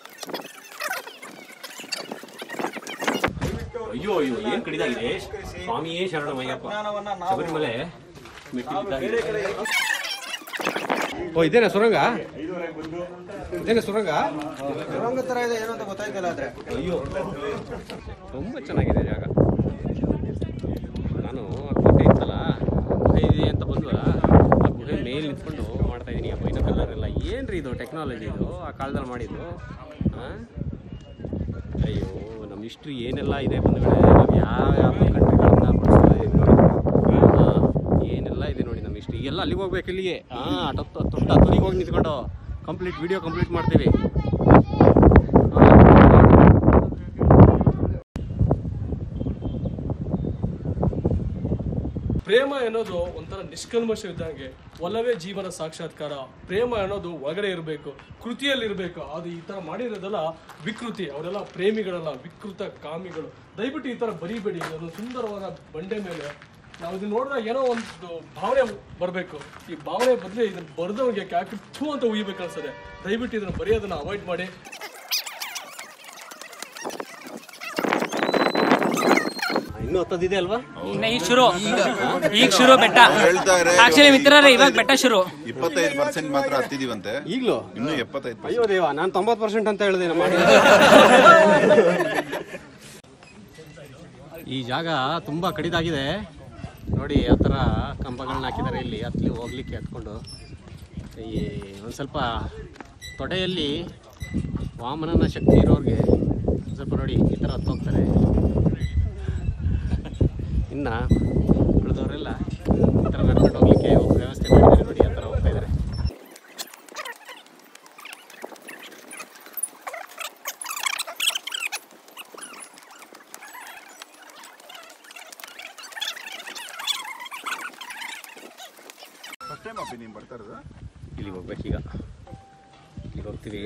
ಅಯ್ಯೋ ಅಯ್ಯೋ ಏನ್ ಕಡಿದಾಗಿದೆ ಸ್ವಾಮಿಯೇ ಶರಣಮಯ್ಯಪ್ಪ ಶಬರಿಮಲೆ ಮೆಟ್ಟಿಲಿದ್ದಾಗಿದೆ. ಓ ಇದೇನಾ ಸುರಂಗ ಇದೇನಾ ಸುರಂಗ ಸುರಂಗ ತರ ಇದೆ ಏನೋ ಅಂತ ಗೊತ್ತಾಯ್ತಲ್ಲ ಆದ್ರೆ ಅಯ್ಯೋ ತುಂಬ ಚೆನ್ನಾಗಿದೆ ಜಾಗ ನಾನು ಆ ಗುಹೆ ಇತ್ತಲ್ಲ ಗುಹೆ ಇದೆ ಅಂತ ಬಂದ್ವಲ್ಲ ಆ ಗುಹೆ ಮೇಲೆ ನಿಂತ್ಕೊಂಡು ಮಾಡ್ತಾ ಇದ್ದೀನಿ ಬೈನ ಕಲರ್ ಎಲ್ಲ ಏನ್ರಿ ಇದು ಟೆಕ್ನಾಲಜಿ ಇದು ಆ ಕಾಲದಲ್ಲಿ ಮಾಡಿದ್ದು ಆ? ಅಯ್ಯೋ ನಮ್ಮ ಹಿಸ್ಟ್ರಿ ಏನೆಲ್ಲ ಇದೆ ಬಂದ್ಗಡೆ ನಾವು ಯಾವ ಯಾವ ಕಂಟ್ರಿಗಳನ್ನ ಬಳಸ್ತಾ ಇದೀವಿ ನೋಡಿ ಆ, ಏನೆಲ್ಲ ಇದೆ ನೋಡಿ ನಮ್ಮ ಹಿಸ್ಟ್ರಿ ಎಲ್ಲ ಅಲ್ಲಿಗೆ ಹೋಗ್ಬೇಕು ಇಲ್ಲಿಗೆ ಹಾಂ ತೊಟ್ಟ ತುದಿಗೆ ಹೋಗಿ ನಿಂತ್ಕೊಂಡು ಕಂಪ್ಲೀಟ್ ವಿಡಿಯೋ ಕಂಪ್ಲೀಟ್ ಮಾಡ್ತೀವಿ ಪ್ರೇಮ ಅನ್ನೋದು ಒಂಥರ ನಿಷ್ಕಲ್ಮಶ ಇದ್ದಂಗೆ ಒಲವೇ ಜೀವನ ಸಾಕ್ಷಾತ್ಕಾರ ಪ್ರೇಮ ಅನ್ನೋದು ಒಳಗಡೆ ಇರಬೇಕು ಕೃತಿಯಲ್ಲಿ ಇರಬೇಕು ಅದು ಈ ತರ ಮಾಡಿರೋದೆಲ್ಲ ವಿಕೃತಿ ಅವರೆಲ್ಲ ಪ್ರೇಮಿಗಳಲ್ಲ ವಿಕೃತ ಕಾಮಿಗಳು ದಯವಿಟ್ಟು ಈ ತರ ಬರಿಬೇಡಿ ಇದೊಂದು ಸುಂದರವಾದ ಬಂಡೆ ಮೇಲೆ ನಾವು ಇದನ್ನ ನೋಡಿದಾಗ ಏನೋ ಒಂದು ಭಾವನೆ ಬರಬೇಕು ಈ ಭಾವನೆ ಬದಲು ಇದನ್ನ ಬರೆದವ್ರಿಗೆ ಯಾಕೆ ಥೂ ಅಂತ ಉಯ್ಬೇಕು ಅನ್ಸದೆ ದಯವಿಟ್ಟು ಇದನ್ನ ಬರೆಯೋದನ್ನ ಅವಾಯ್ಡ್ ಮಾಡಿ ಇನ್ನೂ ಹತ್ತದಿದೆ ಅಲ್ವಾ ಇನ್ನ ಈಗ ಶುರು ಈಗ ಶುರು ಬೆಟ್ಟ ಹೇಳ್ತಾರೆ ಆಕ್ಚುಲಿ ಮಿತ್ರರೇ ಇವಾಗ ಬೆಟ್ಟ ಶುರು ಇಪ್ಪತ್ತೈದು ಪರ್ಸೆಂಟ್ ಮಾತ್ರ ಹತ್ತಿದೀವಂತೆ ಈಗಲೂ ಇನ್ನು ಎಪ್ಪತ್ತೈದು percent. ಅಯ್ಯೋ ದೇವ ನಾನು ತೊಂಬತ್ತು ಪರ್ಸೆಂಟ್ ಅಂತ ಹೇಳಿದೆ ನಮ್ಮ ಈ ಜಾಗ ತುಂಬ ಕಡಿದಾಗಿದೆ ನೋಡಿ ಆ ಥರ ಕಂಬಗಳನ್ನ ಹಾಕಿದ್ದಾರೆ ಇಲ್ಲಿ ಹತ್ಲಿ ಹೋಗ್ಲಿಕ್ಕೆ ಹತ್ಕೊಂಡು ಈ ಒಂದು ಸ್ವಲ್ಪ ತೊಡೆಯಲ್ಲಿ ವಾಮನನ ಶಕ್ತಿ ಇರೋರಿಗೆ ಒಂದ್ ಸ್ವಲ್ಪ ನೋಡಿ ಈ ಥರ ಹತ್ತೋಗ್ತಾರೆ ಇನ್ನು ಉಳಿದವರೆಲ್ಲ ಈ ಥರ ನಡ್ಕೊಂಡು ಹೋಗ್ಲಿಕ್ಕೆ ವ್ಯವಸ್ಥೆ ಮಾಡಿದ್ದಾರೆ ನೋಡಿ ಆ ಥರ ಹೋಗ್ತಾ ಇದ್ದಾರೆ ಫಸ್ಟ್ ಟೈಮ್ ಅಪ್ಪಿ ನೀನು ಬರ್ತಾ ಇರೋದು ಇಲ್ಲಿಗೆ ಹೋಗ್ಬೇಕೀಗ ಇಲ್ಲಿಗೆ ಹೋಗ್ತೀವಿ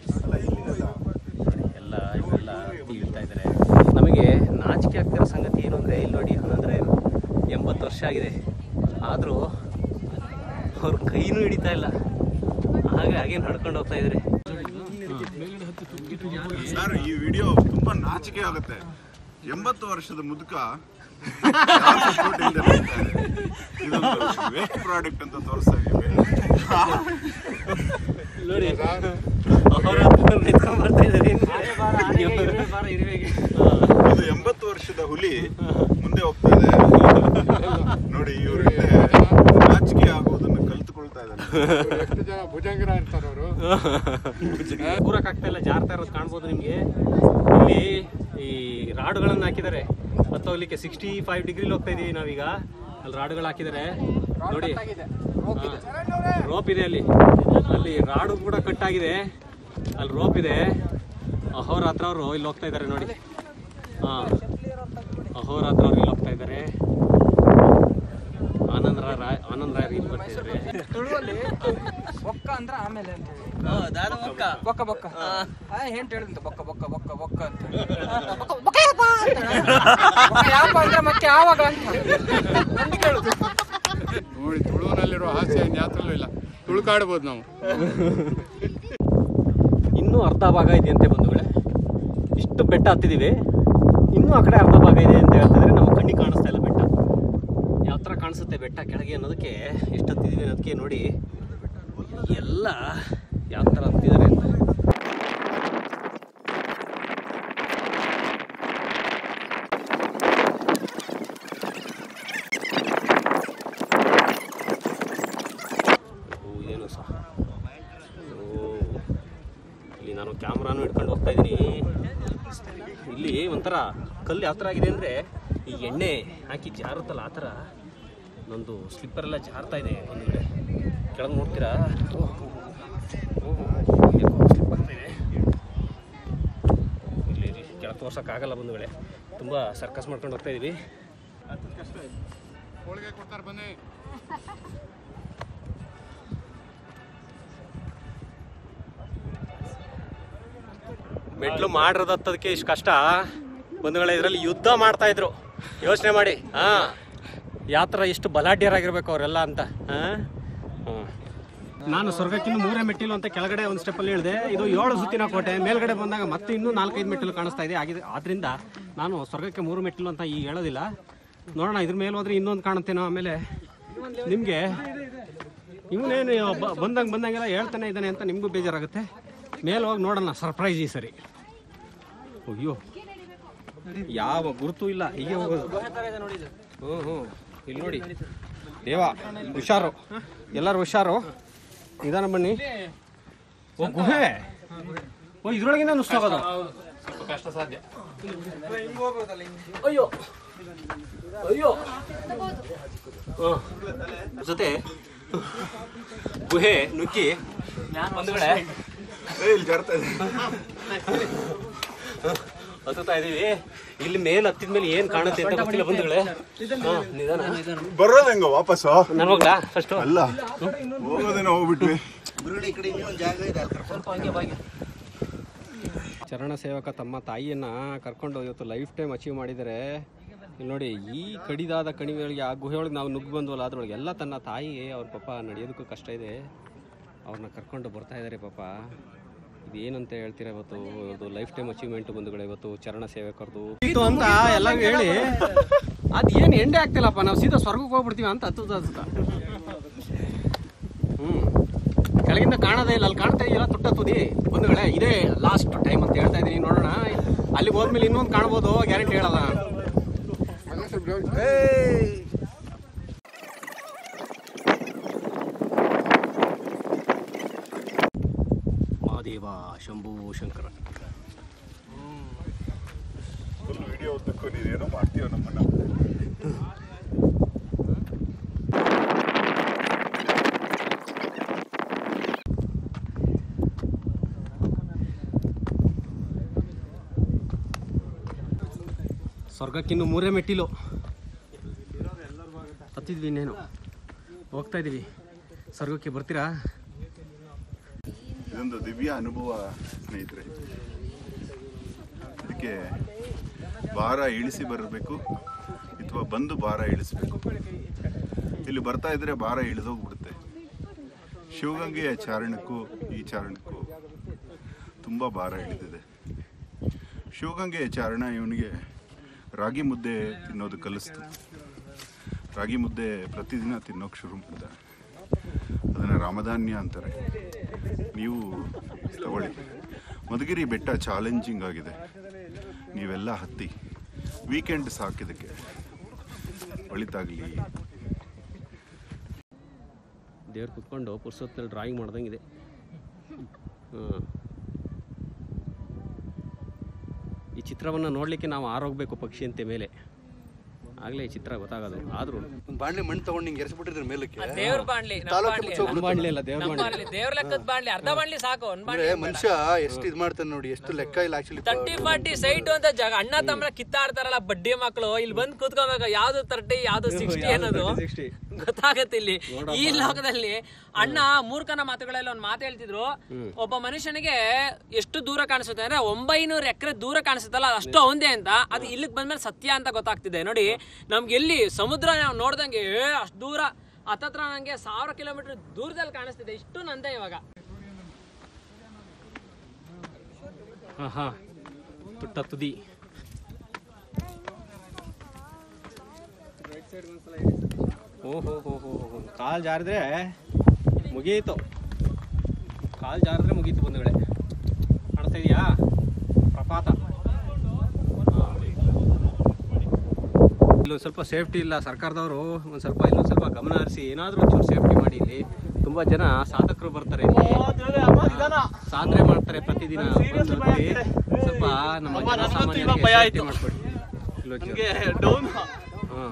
ಎಲ್ಲ ಇವರೆಲ್ಲ ಇಳ್ತಾ ಇದ್ದಾರೆ ನಮಗೆ ನಾಚಿಕೆ ಆಗ್ತಿರೋ ಸಂಗತಿ ಏನು ಅಂದರೆ ಇಲ್ಲಿ ನೋಡಿ ಅಂದರೆ ಎಂಬತ್ತು ವರ್ಷ ಆಗಿದೆ ಆದರೂ ಅವ್ರ ಕೈನೂ ಹಿಡಿತಾ ಇಲ್ಲ ಹಾಗೆ ಹಾಗೆ ನಡ್ಕೊಂಡು ಹೋಗ್ತಾ ಇದ್ದಾರೆ ಸರ್ ಈ ವಿಡಿಯೋ ತುಂಬಾ ನಾಚಿಕೆ ಆಗುತ್ತೆ ಎಂಬತ್ತು ವರ್ಷದ ಮುದುಕ ವೇಸ್ಟ್ ಪ್ರಾಡಕ್ಟ್ ಅಂತ ತೋರಿಸ್ತಾ ಇದೀವಿ ನೋಡಿ ಅವ್ರ ಹತ್ರ ನಿಂತ್ಕೊಂಡ್ ಬರ್ತಾ ಇದ್ದಾರೆ ಇದು ಎಂಬತ್ತು ವರ್ಷದ ಹುಲಿ ಮುಂದೆ ಹೋಗ್ತಾ ಇದೆ ನೋಡಿ ಇವ್ರ ನಾಚಿಕೆ ಆಗೋದನ್ನ ಕಲ್ತ್ಕೊಳ್ತಾ ಇದ್ದಾರೆ ಕೂರಕ್ಕಾಗ್ತಾ ಇಲ್ಲ ಜಾರ್ತಾ ಇರೋದು ಕಾಣ್ಬೋದು ನಿಮಗೆ ಇಲ್ಲಿ ಈ ರಾಡುಗಳನ್ನು ಹಾಕಿದ್ದಾರೆ ಹತ್ತೋಗ್ಲಿಕ್ಕೆ ಸಿಕ್ಸ್ಟಿ ಫೈವ್ ಡಿಗ್ರಿಲಿ ಹೋಗ್ತಾ ಇದೀವಿ ನಾವೀಗ ಅಲ್ಲಿ ರಾಡುಗಳು ಹಾಕಿದ್ದಾರೆ ನೋಡಿ ರೋಪ್ ಇದೆ ಅಲ್ಲಿ ಅಲ್ಲಿ ರಾಡು ಕೂಡ ಕಟ್ ಆಗಿದೆ ಅಲ್ಲಿ ರೋಪ್ ಇದೆ ಅಹೋರಾತ್ರ ಅವರು ಇಲ್ಲಿ ಹೋಗ್ತಾ ಇದ್ದಾರೆ ನೋಡಿ ಹಾಂ ಅಹೋರಾತ್ರ ಅವ್ರು ಇಲ್ಲಿ ಹೋಗ್ತಾ ಇದ್ದಾರೆ ಆನಂದ್ ರಾಯ್ ಆನಂದ್ ರಾಯ್ ಇಲ್ಲಿ ಬರ್ತಾ ಇದ್ದಾರೆ ತುಳುವಲ್ಲಿ ಬೊಕ್ಕ ಅಂದ್ರೆ ಆಮೇಲೆ ಅಂತ ಹೇಳಿ ಬೊಕ್ಕ ಬೊಕ್ಕ ಆ, ಏನ್ ಹೇಳಿದಂತ ಬೊಕ್ಕ ಬೊಕ್ಕ ಬೊಕ್ಕ ಬೊಕ್ಕ ಅಂತ ಬೊಕ್ಕ- ಬೊಕ್ಕ ಯಪ್ಪ ಅಂತ ಹೇಳಿ. ಬೊಕ್ಕ ಯಾಪ ಅಂದ್ರೆ ಮತ್ತೆ ಯಾವಾಗ ಅಂತ ನಂಗೆ ಕೇಳುದು ನೋಡಿ ತುಳುವಿನಲ್ಲಿರೋ ಹಾಸ್ಯ ಯಾತ್ರಲ್ಲೂ ಇಲ್ಲ ತುಳುಕಾಡ್ಬೋದು ನಾವು ಇನ್ನೂ ಅರ್ಧ ಭಾಗ ಇದೆಯಂತೆ ಬಂಧುಗಳೇ ಇಷ್ಟು ಬೆಟ್ಟ ಹತ್ತಿದ್ದೀವಿ ಇನ್ನೂ ಆ ಕಡೆ ಅರ್ಧ ಭಾಗ ಇದೆ ಅಂತ ಹೇಳ್ತಿದ್ರೆ ನಮ್ಮ ಕಣ್ಣಿಗೆ ಕಾಣಿಸ್ತಾ ಇಲ್ಲ ಬೆಟ್ಟ ಯಾವ ಥರ ಕಾಣಿಸುತ್ತೆ ಬೆಟ್ಟ ಕೆಳಗೆ ಅನ್ನೋದಕ್ಕೆ ಎಷ್ಟು ಹತ್ತಿದ್ದೀವಿ ಅನ್ನೋದಕ್ಕೆ ನೋಡಿ ಎಲ್ಲ ಯಾವ ಥರ ಹತ್ತಿದ್ದಾರೆ ಅಂತ ಓ, ಇದೇನು ಸಹ ಓ ಇಲ್ಲಿ ನಾನು ಕ್ಯಾಮ್ರಾನು ಹಿಡ್ಕೊಂಡು ಹೋಗ್ತಾ ಇದ್ದೀನಿ ಇಲ್ಲಿ ಒಂಥರ ಕಲ್ಲು ಯಾವ ಥರ ಆಗಿದೆ ಅಂದರೆ ಈ ಎಣ್ಣೆ ಹಾಕಿ ಜಾರುತ್ತಲ್ಲ ಆ ಥರ ನಂದು ಸ್ಲಿಪ್ಪರ್ ಎಲ್ಲ ಜಾರ್ತಾ ಇದೆ ಹಿಂದ್ಗಡೆ ಕೆಳಗೆ ನೋಡ್ತೀರಾ ಸ್ಲಿಪ್ ಆಗ್ತಾ ಇದೆ ಇಲ್ಲಿ ಇಲ್ಲಿ ಕೆಳಗೆ ತೋರ್ಸೋಕ್ಕಾಗಲ್ಲ ಬಂಧುಗಳೇ ತುಂಬ ಸರ್ಕಸ್ ಮಾಡ್ಕೊಂಡು ಹೋಗ್ತಾ ಇದೀವಿ ಹೋಳಿಗೆ ಕೊಡ್ತಾರೆ ಬನ್ನಿ ಮೆಟ್ಲು ಮಾಡಿರೋದು ಹತ್ತೋದಕ್ಕೆ ಇಷ್ಟು ಕಷ್ಟ ಬಂಧುಗಳೇ ಇದರಲ್ಲಿ ಯುದ್ಧ ಮಾಡ್ತಾ ಇದ್ರು ಯೋಚನೆ ಮಾಡಿ ಹಾ ಯಾವ ಥರ ಎಷ್ಟು ಬಲಾಢ್ಯರಾಗಿರ್ಬೇಕು ಅವರೆಲ್ಲ ಅಂತ ಹಾ ಹ್ಮ್. ನಾನು ಸ್ವರ್ಗಕ್ಕಿಂತ ಮೂರೇ ಮೆಟ್ಟಿಲು ಅಂತ ಕೆಳಗಡೆ ಒಂದು ಸ್ಟೆಪ್ಪಲ್ಲಿ ಹೇಳಿದೆ ಇದು ಏಳು ಸುತ್ತಿನ ಕೋಟೆ ಮೇಲ್ಗಡೆ ಬಂದಾಗ ಮತ್ತೆ ಇನ್ನೂ ನಾಲ್ಕೈದು ಮೆಟ್ಟಿಲು ಕಾಣಿಸ್ತಾ ಇದೆ ಆಗಿದೆ ಆದ್ರಿಂದ ನಾನು ಸ್ವರ್ಗಕ್ಕೆ ಮೂರು ಮೆಟ್ಟಿಲು ಅಂತ ಈಗ ಹೇಳೋದಿಲ್ಲ ನೋಡೋಣ ಇದ್ರ ಮೇಲೆ ಹೋದ್ರೆ ಇನ್ನೊಂದು ಕಾಣುತ್ತೇನೋ ಆಮೇಲೆ ನಿಮಗೆ ಇವನೇನು ಬಂದಂಗೆ ಬಂದಂಗೆಲ್ಲ ಹೇಳ್ತಾನೆ ಇದ್ದಾನೆ ಅಂತ ನಿಮಗೂ ಬೇಜಾರಾಗುತ್ತೆ ಮೇಲೆ ಹೋಗಿ ನೋಡೋಣ ಸರ್ಪ್ರೈಸ್ ಈ ಸರಿ ಅಯ್ಯೋ ಯಾವ ಗುರುತು ಇಲ್ಲ ಹೀಗೆ ಹೋಗೋದು ಹ್ಞೂ ಹ್ಞೂ ಇಲ್ಲಿ ನೋಡಿ ದೇವ ಹುಷಾರು ಎಲ್ಲರೂ ಹುಷಾರು ನಿಧಾನ ಬನ್ನಿ ಓ ಗುಹೆ ಓ ಇದ್ರೊಳಗಿಂದ ನುಸ್ತಾಗೋದು ಸ್ವಲ್ಪ ಕಷ್ಟ ಸಾಧ್ಯ ಅಯ್ಯೋ ಅಯ್ಯೋ ಜೊತೆ ಗುಹೆ ನುಗ್ಗಿ ಒಂದು ಕಡೆ ಇಲ್ಲಿ ಜಾರ್ತಾ ಇದೆ ಹತ್ತುತ್ತಾ ಇದೀವಿ ಇಲ್ಲಿ ಮೇಲೆ ಹತ್ತಿದ ಮೇಲೆ ಏನ್ ಕಾಣುತ್ತೆ ಅಂತ ಗೊತ್ತಿಲ್ಲ ಬಂಧುಗಳೇ ಹಾ, ನಿಧಾನ ಬರೋದು ಹೆಂಗ ವಾಪಸ್ಸು ನಾನು ಹೋಗ್ಲಾ ಫಸ್ಟ್ ಅಲ್ಲ ಹೋಗೋದೇನೋ ಹೋಗ್ಬಿಟ್ವಿ ಚರಣ ಸೇವಕ ತಮ್ಮ ತಾಯಿಯನ್ನ ಕರ್ಕೊಂಡು ಇವತ್ತು ಲೈಫ್ ಟೈಮ್ ಅಚೀವ್ ಮಾಡಿದರೆ ಇಲ್ಲಿ ನೋಡಿ ಈ ಕಡಿದಾದ ಕಣಿವೆಗಳಿಗೆ ಆ ಗುಹೆ ಒಳಗೆ ನಾವು ನುಗ್ಗಿ ಬಂದ್ವಲ್ಲ ಅದ್ರೊಳಗೆ ಎಲ್ಲ ತನ್ನ ತಾಯಿ ಅವ್ರ ಪಾಪ ನಡೆಯೋದಕ್ಕೂ ಕಷ್ಟ ಇದೆ ಅವ್ರನ್ನ ಕರ್ಕೊಂಡು ಬರ್ತಾ ಇದ್ದಾರೆ ಪಾಪ ಇದೇನಂತ ಹೇಳ್ತೀರಾ ಇವತ್ತು ಇದು ಲೈಫ್ ಟೈಮ್ ಅಚೀವ್ಮೆಂಟ್ ಬಂಧುಗಳು ಇವತ್ತು ಚರಣ ಸೇವಕರದು ಇದು ಅಂತ ಎಲ್ಲ ಹೇಳಿ ಅದು ಏನು ಎಂಡೆ ಆಗ್ತಿಲ್ಲಪ್ಪ ನಾವು ಸೀದಾ ಸ್ವರ್ಗಕ್ಕೆ ಹೋಗ್ಬಿಡ್ತೀವಿ ಅಂತ ಹತ್ತದ ಹ್ಮ್ ಕೆಳಗಿಂದ ಕಾಣೋದೇ ಇಲ್ಲ ಅಲ್ಲಿ ಕಾಣ್ತಾ ಇದೆಯಲ್ಲ ತುಟ್ಟ ತುದಿ ಬಂಧುಗಳೇ ಇದೇ ಲಾಸ್ಟ್ ಟೈಮ್ ಅಂತ ಹೇಳ್ತಾ ಇದೀನಿ ನೋಡೋಣ ಅಲ್ಲಿಗೆ ಹೋದ್ಮೇಲೆ ಇನ್ನೊಂದು ಕಾಣ್ಬೋದು ಗ್ಯಾರಂಟಿ ಹೇಳಲ್ಲ ಮಹಾದೇವ ಶಂಭು ಶಂಕರ ವಿಡಿಯೋ ಉದ್ದಕ್ಕೂ ನೀನೇನೋ ಮಾಡ್ತೀವ ನಮ್ಮನ್ನ ಸ್ವರ್ಗಕ್ಕಿನ್ನು ಮೂರೇ ಮೆಟ್ಟಿಲು ಹತ್ತಿದ್ವಿ ಇನ್ನೇನು ಹೋಗ್ತಾ ಇದೀವಿ ಸ್ವರ್ಗಕ್ಕೆ ಬರ್ತೀರಾ ಇದೊಂದು ದಿವ್ಯ ಅನುಭವ ಸ್ನೇಹಿತರೆ ಇದಕ್ಕೆ ಭಾರ ಇಳಿಸಿ ಬರಬೇಕು ಅಥವಾ ಬಂದು ಭಾರ ಇಳಿಸ್ಬೇಕು ಇಲ್ಲಿ ಬರ್ತಾ ಇದ್ರೆ ಭಾರ ಇಳಿದೋಗ್ಬಿಡುತ್ತೆ ಶಿವಗಂಗೆಯ ಚಾರಣಕ್ಕೂ ಈ ಚಾರಣಕ್ಕೂ ತುಂಬ ಭಾರ ಇಳಿದಿದೆ ಶಿವಗಂಗೆಯ ಚಾರಣ ಇವನಿಗೆ ರಾಗಿ ಮುದ್ದೆ ತಿನ್ನೋದು ಕಲಿಸ್ತು ರಾಗಿ ಮುದ್ದೆ ಪ್ರತಿದಿನ ತಿನ್ನೋಕೆ ಶುರು ಮಾಡಿದ ಅದನ್ನು ರಾಮಧಾನ್ಯ ಅಂತಾರೆ ನೀವು ತಗೊಳ್ಳಿ ಮಧುಗಿರಿ ಬೆಟ್ಟ ಚಾಲೆಂಜಿಂಗ್ ಆಗಿದೆ ನೀವೆಲ್ಲ ಹತ್ತಿ ವೀಕೆಂಡ್ ಸಾಕಿದಕ್ಕೆ ಒಳಿತಾಗಲಿ ದೇವ್ರು ಕುತ್ಕೊಂಡು ಪುರ್ಸೊತ್ತಿನಲ್ಲಿ ಡ್ರಾಯಿಂಗ್ ಮಾಡ್ದಂಗಿದೆ ಹಾಂ ಈ ಚಿತ್ರವನ್ನು ನೋಡಲಿಕ್ಕೆ ನಾವು ಆರೋಗ್ಬೇಕು ಪಕ್ಷಿಯಂತೆ ಮೇಲೆ ಆಗಲೇ ಈ ಚಿತ್ರ ಗೊತ್ತಾಗೋದು ಆದರೂ ಬಾಣ್ಲಿ ಮಣ್ಣು ತಗೊಂಡು ಹಿಂಗೆ ಎರೆಸ್ಬಿಟ್ಟಿದ್ರೆ ಮೇಲಕ್ಕೆ ದೇವ್ರ ಬಾಣ್ಲಿ ನಮ್ ತಾಲೂಕು ಬಾಣ್ಲಿ ಮುಚ್ಚೋಗ್ಬಿಡುತ್ತೆ. ನಮ್ಮ ಬಾಣ್ಲಿ ಅಲ್ಲ ದೇವ್ರ ನಮ್ ಬಾಣ್ಲಿ ಬಾಣ್ಲಿ ದೇವ್ರ ಲೆಕ್ಕದ ಬಾಣ್ಲಿ ಅರ್ಧ ಬಾಣ್ಲಿ ಸಾಕು ಒಂದ್ ಅಂದ್ರೆ ಬಾಣ್ಲಿ ಮನುಷ್ಯ ಎಷ್ಟು ಇದ್ ಮಾಡ್ತಾನೆ ನೋಡಿ ಎಷ್ಟು ಲೆಕ್ಕ ಇಲ್ಲ ಆಕ್ಚುಲಿ ತರ್ಟಿ ಫಾರ್ಟಿ ಸೈಟ್ ಅಂತ ಜಾಗ ಅಣ್ಣ ತಮ್ಮ ಕಿತ್ತಾಡ್ತಾರಲ್ಲ ಬಡ್ಡಿ ಮಕ್ಕಳು ಇಲ್ಲಿ ಬಂದ್ ಕೂತ್ಕೋಬೇಕು ಯಾವ್ದು ತರ್ಟಿ ಯಾವ್ದು ಸಿಕ್ಸ್ಟಿ ಅನ್ನೋದು ಗೊತ್ತಾಗತ್ತೆ ಇಲ್ಲಿ ಈ ಲೋಕದಲ್ಲಿ ಅಣ್ಣ ಮೂರ್ಖನ ಮಾತುಗಳಲ್ಲಿ ಒಂದ್ ಮಾತು ಹೇಳ್ತಿದ್ರು ಒಬ್ಬ ಮನುಷ್ಯನಿಗೆ ಎಷ್ಟು ದೂರ ಕಾಣಿಸುತ್ತೆ ಅಂದ್ರೆ ಒಂಬೈನೂರು ಎಕರೆ ದೂರ ಕಾಣಿಸುತ್ತಲ್ಲ ಅದು ಅಷ್ಟು ಅವಂದೇ ಅಂತ ಅದು ಇಲ್ಲಿಗೆ ಬಂದ್ಮೇಲೆ ಸತ್ಯ ಅಂತ ಗೊತ್ತಾಗ್ತಿದೆ ನೋಡಿ ನಮ್ಗೆ ಎಲ್ಲಿ ಸಮುದ್ರ ನಾವು ನೋಡ್ದಂಗೆ ಏ ಅಷ್ಟು ದೂರ ಹತ್ತತ್ರ ನಂಗೆ ಸಾವಿರ ಕಿಲೋಮೀಟರ್ ದೂರದಲ್ಲಿ ಕಾಣಿಸ್ತಿದೆ ಇಷ್ಟು ನಂದೇ ಇವಾಗ ಹಾಂ ಹಾಂ ತುಟ್ಟ ತುದಿ ಓಹೋ ಹೋ ಹೋ ಹೋ ಕಾಲು ಜಾರಿದ್ರೆ ಮುಗೀತು ಕಾಲು ಜಾರಿದ್ರೆ ಮುಗೀತು ಬಂಧುಗಳೇ ಕಾಣಿಸ್ತಾ ಇದೆಯಾ ಪ್ರಪಾತ ಇಲ್ಲೊಂದು ಸ್ವಲ್ಪ ಸೇಫ್ಟಿ ಇಲ್ಲ ಸರ್ಕಾರದವರು ಒಂದು ಸ್ವಲ್ಪ ಇಲ್ಲೊಂದು ಸ್ವಲ್ಪ ಗಮನ ಹರಿಸಿ ಏನಾದರೂ ಒಂಚೂರು ಸೇಫ್ಟಿ ಮಾಡಿ ಇಲ್ಲಿ ತುಂಬ ಜನ ಸಾಧಕರು ಬರ್ತಾರೆ ಇಲ್ಲಿ ಸಾಧನೆ ಮಾಡ್ತಾರೆ ಪ್ರತಿದಿನ ಬಂದು ಅಲ್ಲಿ ಸ್ವಲ್ಪ ನಮ್ಮ ಜನಸಾಮಾನ್ಯರಿಗೆ safety ಮಾಡ್ಕೊಡಿ ಇಲ್ಲೊಂಚೂರು. ಹಾಂ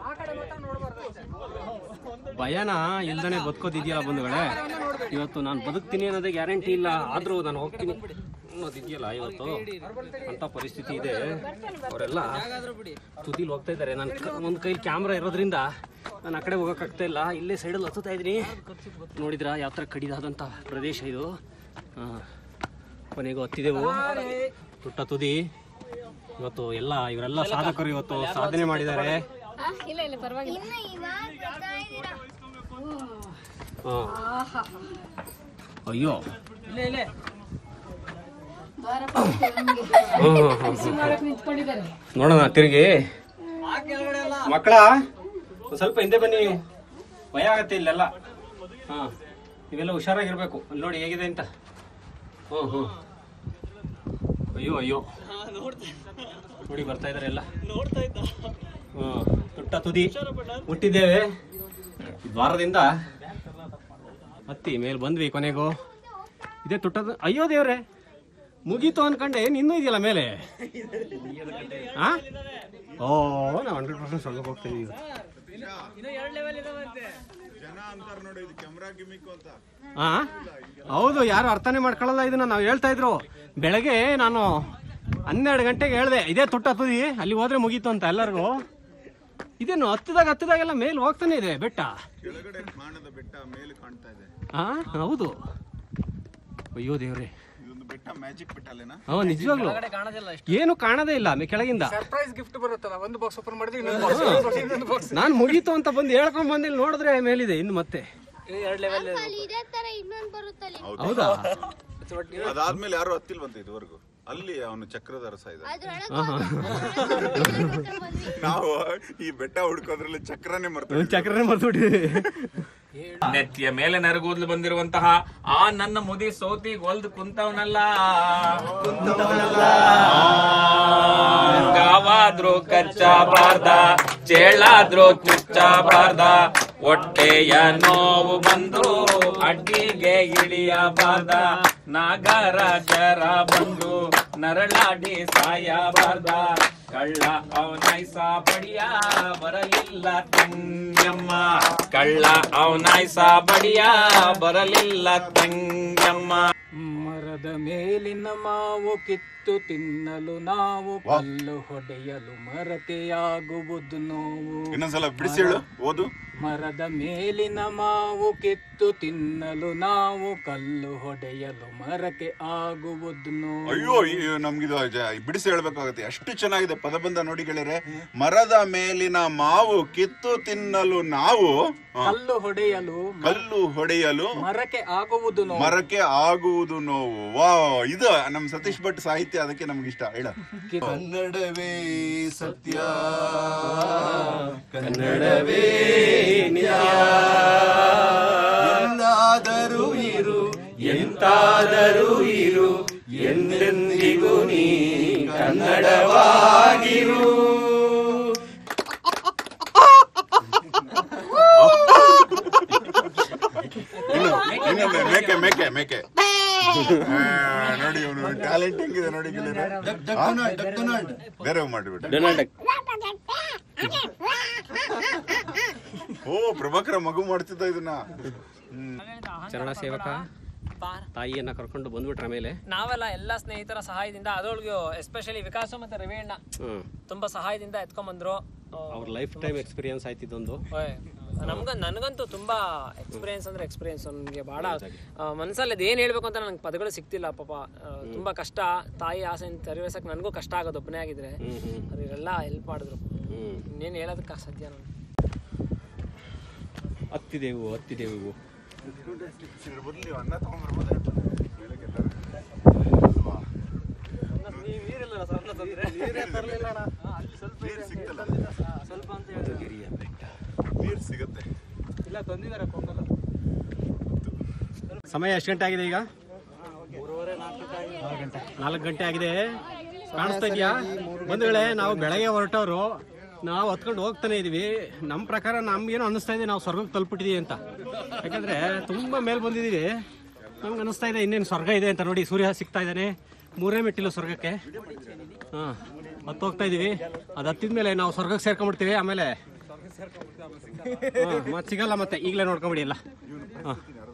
ಭಯನ ಇಲ್ದನೆ ಬದುಕೋದಿದೆಯಲ್ಲ ಬಂಧುಗಳೇ ಇವತ್ತು ನಾನು ಬದುಕ್ತೀನಿ ಅನ್ನೋದೇ ಗ್ಯಾರಂಟಿ ಇಲ್ಲ ಆದರೂ ನಾನು ಹೋಗ್ತೀನಿ ಅನ್ನೋದಿದೆಯಲ್ಲ ಇವತ್ತು ಅಂತ ಪರಿಸ್ಥಿತಿ ಇದೆ ಅವರೆಲ್ಲ ತುದಿಲಿ ಹೋಗ್ತಾ ಇದ್ದಾರೆ ನನ್ನ ಒಂದು ಕೈಲಿ ಕ್ಯಾಮ್ರಾ ಇರೋದ್ರಿಂದ ನಾನು ಆ ಕಡೆ ಹೋಗೋಕ್ಕಾಗ್ತಾ ಇಲ್ಲ ಇಲ್ಲೇ ಸೈಡಲ್ಲಿ ಹತ್ತುತ್ತಾ ಇದ್ದೀನಿ ನೋಡಿದ್ರ ಯಾವ ಥರ ಕಡಿದಾದಂಥ ಪ್ರದೇಶ ಇದು ಹಾಂ ಕೊನೆಗೂ ಹತ್ತಿದೆವು ತುಟ್ಟ ತುದಿ ಇವತ್ತು ಎಲ್ಲ ಇವರೆಲ್ಲ ಸಾಧಕರು ಇವತ್ತು ಸಾಧನೆ ಮಾಡಿದ್ದಾರೆ ಇಲ್ಲ ಇಲ್ಲ ಪರವಾಗಿಲ್ಲ ಹಾಂ ಅಯ್ಯೋ ನೋಡೋಣ ತಿರುಗಿ ಮಕ್ಕಳ ಒಂದ್ ಸ್ವಲ್ಪ ಹಿಂದೆ ಬನ್ನಿ ಭಯ ಆಗತ್ತೆ ಇಲ್ಲೆಲ್ಲ ಹಾಂ ಇವೆಲ್ಲ ಹುಷಾರಾಗಿರ್ಬೇಕು ಅಲ್ಲಿ ನೋಡಿ ಹೇಗಿದೆ ಅಂತ ಹ್ಞೂ ಹ್ಞೂ ಅಯ್ಯೋ ಅಯ್ಯೋ ನೋಡಿ ಬರ್ತಾ ಇದಾರೆ ಎಲ್ಲ ಹ್ಞೂ ತುಟ್ಟ ತುದಿ ಹುಟ್ಟಿದ್ದೇವೆ ದ್ವಾರದಿಂದ ಹತ್ತಿ ಮೇಲೆ ಬಂದ್ವಿ ಕೊನೆಗೂ ಇದೇ ತುಟ್ಟದ ಅಯ್ಯೋ ದೇವ್ರೆ ಮುಗೀತು ಅನ್ಕಂಡೆ ಏನ್ ಇನ್ನೂ ಇದೆಯಲ್ಲ ಮೇಲೆ ಆ? ಓ ನಾವು ಹಂಡ್ರೆಡ್ ಪರ್ಸೆಂಟ್ ಸ್ವಲ್ಪ ಹೋಗ್ತಾ ಇದೀವಿ ಜನ ಅಂತಾರೆ ನೋಡಿ ಇದು ಕ್ಯಾಮ್ರಾ ಗಿಮಿಕ್ಕು ಅಂತ ಆ ಹೌದು ಯಾರು ಅರ್ಥನೇ ಮಾಡ್ಕೊಳ್ಳಲ್ಲ ಇದನ್ನ ನಾವು ಹೇಳ್ತಾ ಇದ್ರು ಬೆಳಗ್ಗೆ ನಾನು ಹನ್ನೆರಡು ಗಂಟೆಗೆ ಹೇಳ್ದೆ ಇದೇ ತುಟ್ಟ ತುದಿ ಅಲ್ಲಿ ಹೋದ್ರೆ ಮುಗೀತು ಅಂತ ಎಲ್ಲರಿಗೂ ಇದೇನು ಹತ್ತದಾಗ ಹತ್ತದಾಗೆಲ್ಲ ಮೇಲೆ ಹೋಗ್ತಾನೆ ಇದೆ ಬೆಟ್ಟ ಕೆಳಗಡೆ ಕಾಣದ ಬೆಟ್ಟ ಮೇಲೆ ಕಾಣ್ತಾ ಇದೆ ಆ ಹೌದು ಅಯ್ಯೋ ದೇವ್ರೆ ಇದೊಂದು ಬೆಟ್ಟ ಮ್ಯಾಜಿಕ್ ಬೆಟ್ಟ ಅಲ್ಲೇನಾ ಹ್ಞೂ ನಿಜವಾಗ್ಲು ಕಾಣೋದಿಲ್ಲ ಏನು ಕಾಣದೇ ಇಲ್ಲ ಮೆ ಕೆಳಗಿಂದ ಸರ್ಪ್ರೈಸ್ ಗಿಫ್ಟ್ ಬರುತ್ತಲ್ಲ ಒಂದು ಬಾಕ್ಸ್ ಓಪನ್ ಮಾಡಿದ್ರೆ ಇನ್ನೊಂದು ಬಾಕ್ಸ್ ಇನ್ನೊಂದು ಬಾಕ್ಸ್ ನಾನು ಮುಗೀತು ಅಂತ ಬಂದು ಹೇಳ್ಕೊಂಡ್ ಬಂದಿಲ್ಲ ನೋಡಿದ್ರೆ ಮೇಲಿದೆ ಇನ್ನು ಮತ್ತೆ ಎರಡು ಲೆವೆಲ್ ಇದೇ ತರ ಇನ್ನೊಂದು ಬರುತ್ತಲ್ಲಿ ಹೌದಾ ಅದಾದ್ಮೇಲೆ ಯಾರು ಹತ್ತಿಲ್ವಂತೆ ಇದುವರೆಗೂ ಅಲ್ಲಿ ಅವನು ಚಕ್ರದ ರಸ ಇದೆ ನಾವು ಈ ಬೆಟ್ಟ ಹುಡ್ಕೋದ್ರಲ್ಲಿ ಚಕ್ರನೇ ಮರ್ತ ಚಕ್ರನೇ ಮರ್ತ್ಬಿಟ್ಟಿದೆ ನೆತ್ತಿಯ ಮೇಲೆ ನೆರಗೂದ್ಲು ಬಂದಿರುವಂತಹ ಆ ನನ್ನ ಮುದಿ ಸೋತಿ ಒಲ್ದು ಕುಂತವನಲ್ಲ ಗಾವಾದ್ರೂ ಕಚ್ಚಬಾರ್ದ ಚೇಳಾದ್ರೂ ಚುಚ್ಚಬಾರ್ದ ಹೊಟ್ಟೆಯ ನೋವು ಬಂದು ಅಡ್ಡಿಗೆ ಇಳಿಯಬಾರ್ದ ನಾಗರ ಚರ ಬಂದು ನರಳಾಡಿ ಸಾಯಬಾರ್ದ ಕಳ್ಳ ಅವನಾಯ್ಸ ಬಡಿಯ ಬರಲಿಲ್ಲ ತಂಗಮ್ಮ ಕಳ್ಳ ಅವನಾಯ್ಸ ಬಡಿಯ ಬರಲಿಲ್ಲ ತಂಗಮ್ಮ ಮರದ ಮೇಲಿನ ಮಾವು ಕಿತ್ತು ತಿನ್ನಲು ನಾವು ಕಲ್ಲು ಹೊಡೆಯಲು ಮರಕೆಯಾಗುವುದು ನೋವು ಇನ್ನೊಂದ್ಸಲ ಬಿಡಿಸಿ ಹೇಳು ಓದು ಮರದ ಮೇಲಿನ ಮಾವು ಕಿತ್ತು ತಿನ್ನಲು ನಾವು ಕಲ್ಲು ಹೊಡೆಯಲು ಮರಕ್ಕೆ ಆಗುವುದು ನೋವು ಅಯ್ಯೋ ಅಯ್ಯೋ, ನಮ್ಗಿದು ಜ- ಬಿಡಿಸಿ ಹೇಳ್ಬೇಕಾಗತ್ತೆ ಅಷ್ಟು ಚೆನ್ನಾಗಿದೆ ಪದಬಂಧ ನೋಡಿ ಗೆಳೆಯರೆ ಮರದ ಮೇಲಿನ ಮಾವು ಕಿತ್ತು ತಿನ್ನಲು ನಾವು ಆ, ಕಲ್ಲು ಹೊಡೆಯಲು ಕಲ್ಲು ಹೊಡೆಯಲು ಮರಕ್ಕೆ ಆಗುವುದು ನೋವು ಮರಕ್ಕೆ ಆಗುವುದು ನೋವು ವಾ ಇದು ನಮ್ ಸತೀಶ್ ಭಟ್ ಸಾಹಿತ್ಯ ಅದಕ್ಕೆ ನಮ್ಗೆ ಇಷ್ಟ ಹೇಳ ಕನ್ನಡವೇ ಸತ್ಯ ಕನ್ನಡವೇ ಎಲ್ಲಾದರೂ ಇರು ಎಂತಾದರೂ ಇರು ಎಂದೆಂದಿಗೂ ನೀ ಕನ್ನಡವಾಗಿರು ಇನ್ನು ಇನ್ನೊಂದು ಮೇಕೆ ಮೇಕೆ ಮೇಕೆ ಆ, ನೋಡಿ ಇವನು ಟ್ಯಾಲೆಂಟ್ ಹೆಂಗಿದೆ ನೋಡಿ ಗೆಳೆಯರೆ ಡೊನಾಲ್ಡ್ ಡೊನಾಲ್ಡ್ ಬೇರೆ ಮಾಡಿಬಿಟ್ಟು ಡೊನಾಲ್ಡ್ ಓ ಪ್ರಭಾಕರ ಮಗು ಮಾಡ್ತಿದ್ದ ಇದನ್ನ ಚರಣ ಸೇವಕ ತಾಯಿಯನ್ನ ಕರ್ಕೊಂಡು ಬಂದ್ಬಿಟ್ರ ಮೇಲೆ ನಾವೆಲ್ಲ ಎಲ್ಲ ಸ್ನೇಹಿತರ ಸಹಾಯದಿಂದ ಅದರೊಳಗೆ ಎಸ್ಪೆಷಲಿ ವಿಕಾಸ ಮತ್ತೆ ರವಿಯಣ್ಣ ಹ್ಮ್ ತುಂಬಾ ಸಹಾಯದಿಂದ ಎತ್ಕೊಂಡ್ಬಂದ್ರು ಅವ್ರ ಲೈಫ್ ಟೈಮ್ ಎಕ್ಸ್ಪೀರಿಯನ್ಸ್ ಆಯ್ತಿದ್ದೊಂದು ನಮ್ಗ ನನಗಂತೂ ತುಂಬಾ ಎಕ್ಸ್ಪೀರಿಯನ್ಸ್ ಅಂದ್ರೆ ಎಕ್ಸ್ಪೀರಿಯನ್ಸ್ ನನಗೆ ಬಹಳ ಆ, ಮನ್ಸಲ್ಲಿ ಅದೇನ್ ಹೇಳ್ಬೇಕು ಅಂತ ನನಗೆ ಪದಗಳು ಸಿಗ್ತಿಲ್ಲ ಪಾಪ ಆ, ತುಂಬಾ ಕಷ್ಟ ತಾಯಿ ಆಸೆ ನೆರವೇರ್ಸಕ್ ನನಗೂ ಕಷ್ಟ ಆಗೋದು ಒಬ್ಬನೇ ಆಗಿದ್ರೆ ಅವರೆಲ್ಲ ಹೆಲ್ಪ್ ಮಾಡಿದ್ರು ಹ್ಮ್ ಇನ್ನೇನು ಹೇಳೋದಕ್ಕೆ ಸಾಧ್ಯ ನಾನು ಹತ್ತಿದೆವು ಹತ್ತಿದೆವು ಇದ್ರ ಬದಲು ನೀವು ಅನ್ನ ತಗೊಂಡ್ಬರ್ಬೋದಾಗಿತ್ತು ಮೇಲಕ್ಕೆ ಅಲ್ವಾ? ನೀರ್ ಸಿಗ್ತಲ್ಲ ನೀರ್ ಸಿಗತ್ತೆ ಇಲ್ಲ ತಂದಿದ್ದಾರೆ ಕೊಂಗಲ್ ಸಮಯ ಎಷ್ಟು ಗಂಟೆ ಆಗಿದೆ ಈಗ ನಾಲ್ಕು ಗಂಟೆ ಆಗಿದೆ ಕಾಣಿಸ್ತಾ ಇದೆಯಾ ಬಂಧುಗಳೇ ನಾವು ಬೆಳಗ್ಗೆ ಹೊರಟವರು ನಾವು ಹತ್ಕೊಂಡು ಹೋಗ್ತಾನೆ ಇದೀವಿ ನಮ್ಮ ಪ್ರಕಾರ ನಮ್ಗೇನು ಅನ್ನಿಸ್ತಾ ಇದೆ ನಾವು ಸ್ವರ್ಗಕ್ಕೆ ತಲುಪಿಟ್ಟಿದೀವಿ ಅಂತ ಯಾಕಂದ್ರೆ ತುಂಬಾ ಮೇಲೆ ಬಂದಿದೀವಿ ನಮ್ಗೆ ಅನ್ನಿಸ್ತಾ ಇದೆ ಇನ್ನೇನು ಸ್ವರ್ಗ ಇದೆ ಅಂತ ನೋಡಿ ಸೂರ್ಯ ಸಿಗ್ತಾ ಇದ್ದಾನೆ ಮೂರೇ ಮೆಟ್ಟಿಲು ಸ್ವರ್ಗಕ್ಕೆ ಹಾಂ ಹತ್ತು ಹೋಗ್ತಾ ಇದೀವಿ ಅದು ಹತ್ತಿದ ಮೇಲೆ ನಾವು ಸ್ವರ್ಗಕ್ಕೆ ಸೇರ್ಕೊಂಡ್ಬಿಡ್ತೀವಿ ಆಮೇಲೆ ಮತ್ತೆ ಸಿಗಲ್ಲ ಮತ್ತೆ ಈಗಲೇ ನೋಡ್ಕೊಂಬಿಡಿ ಎಲ್ಲ ಹಾಂ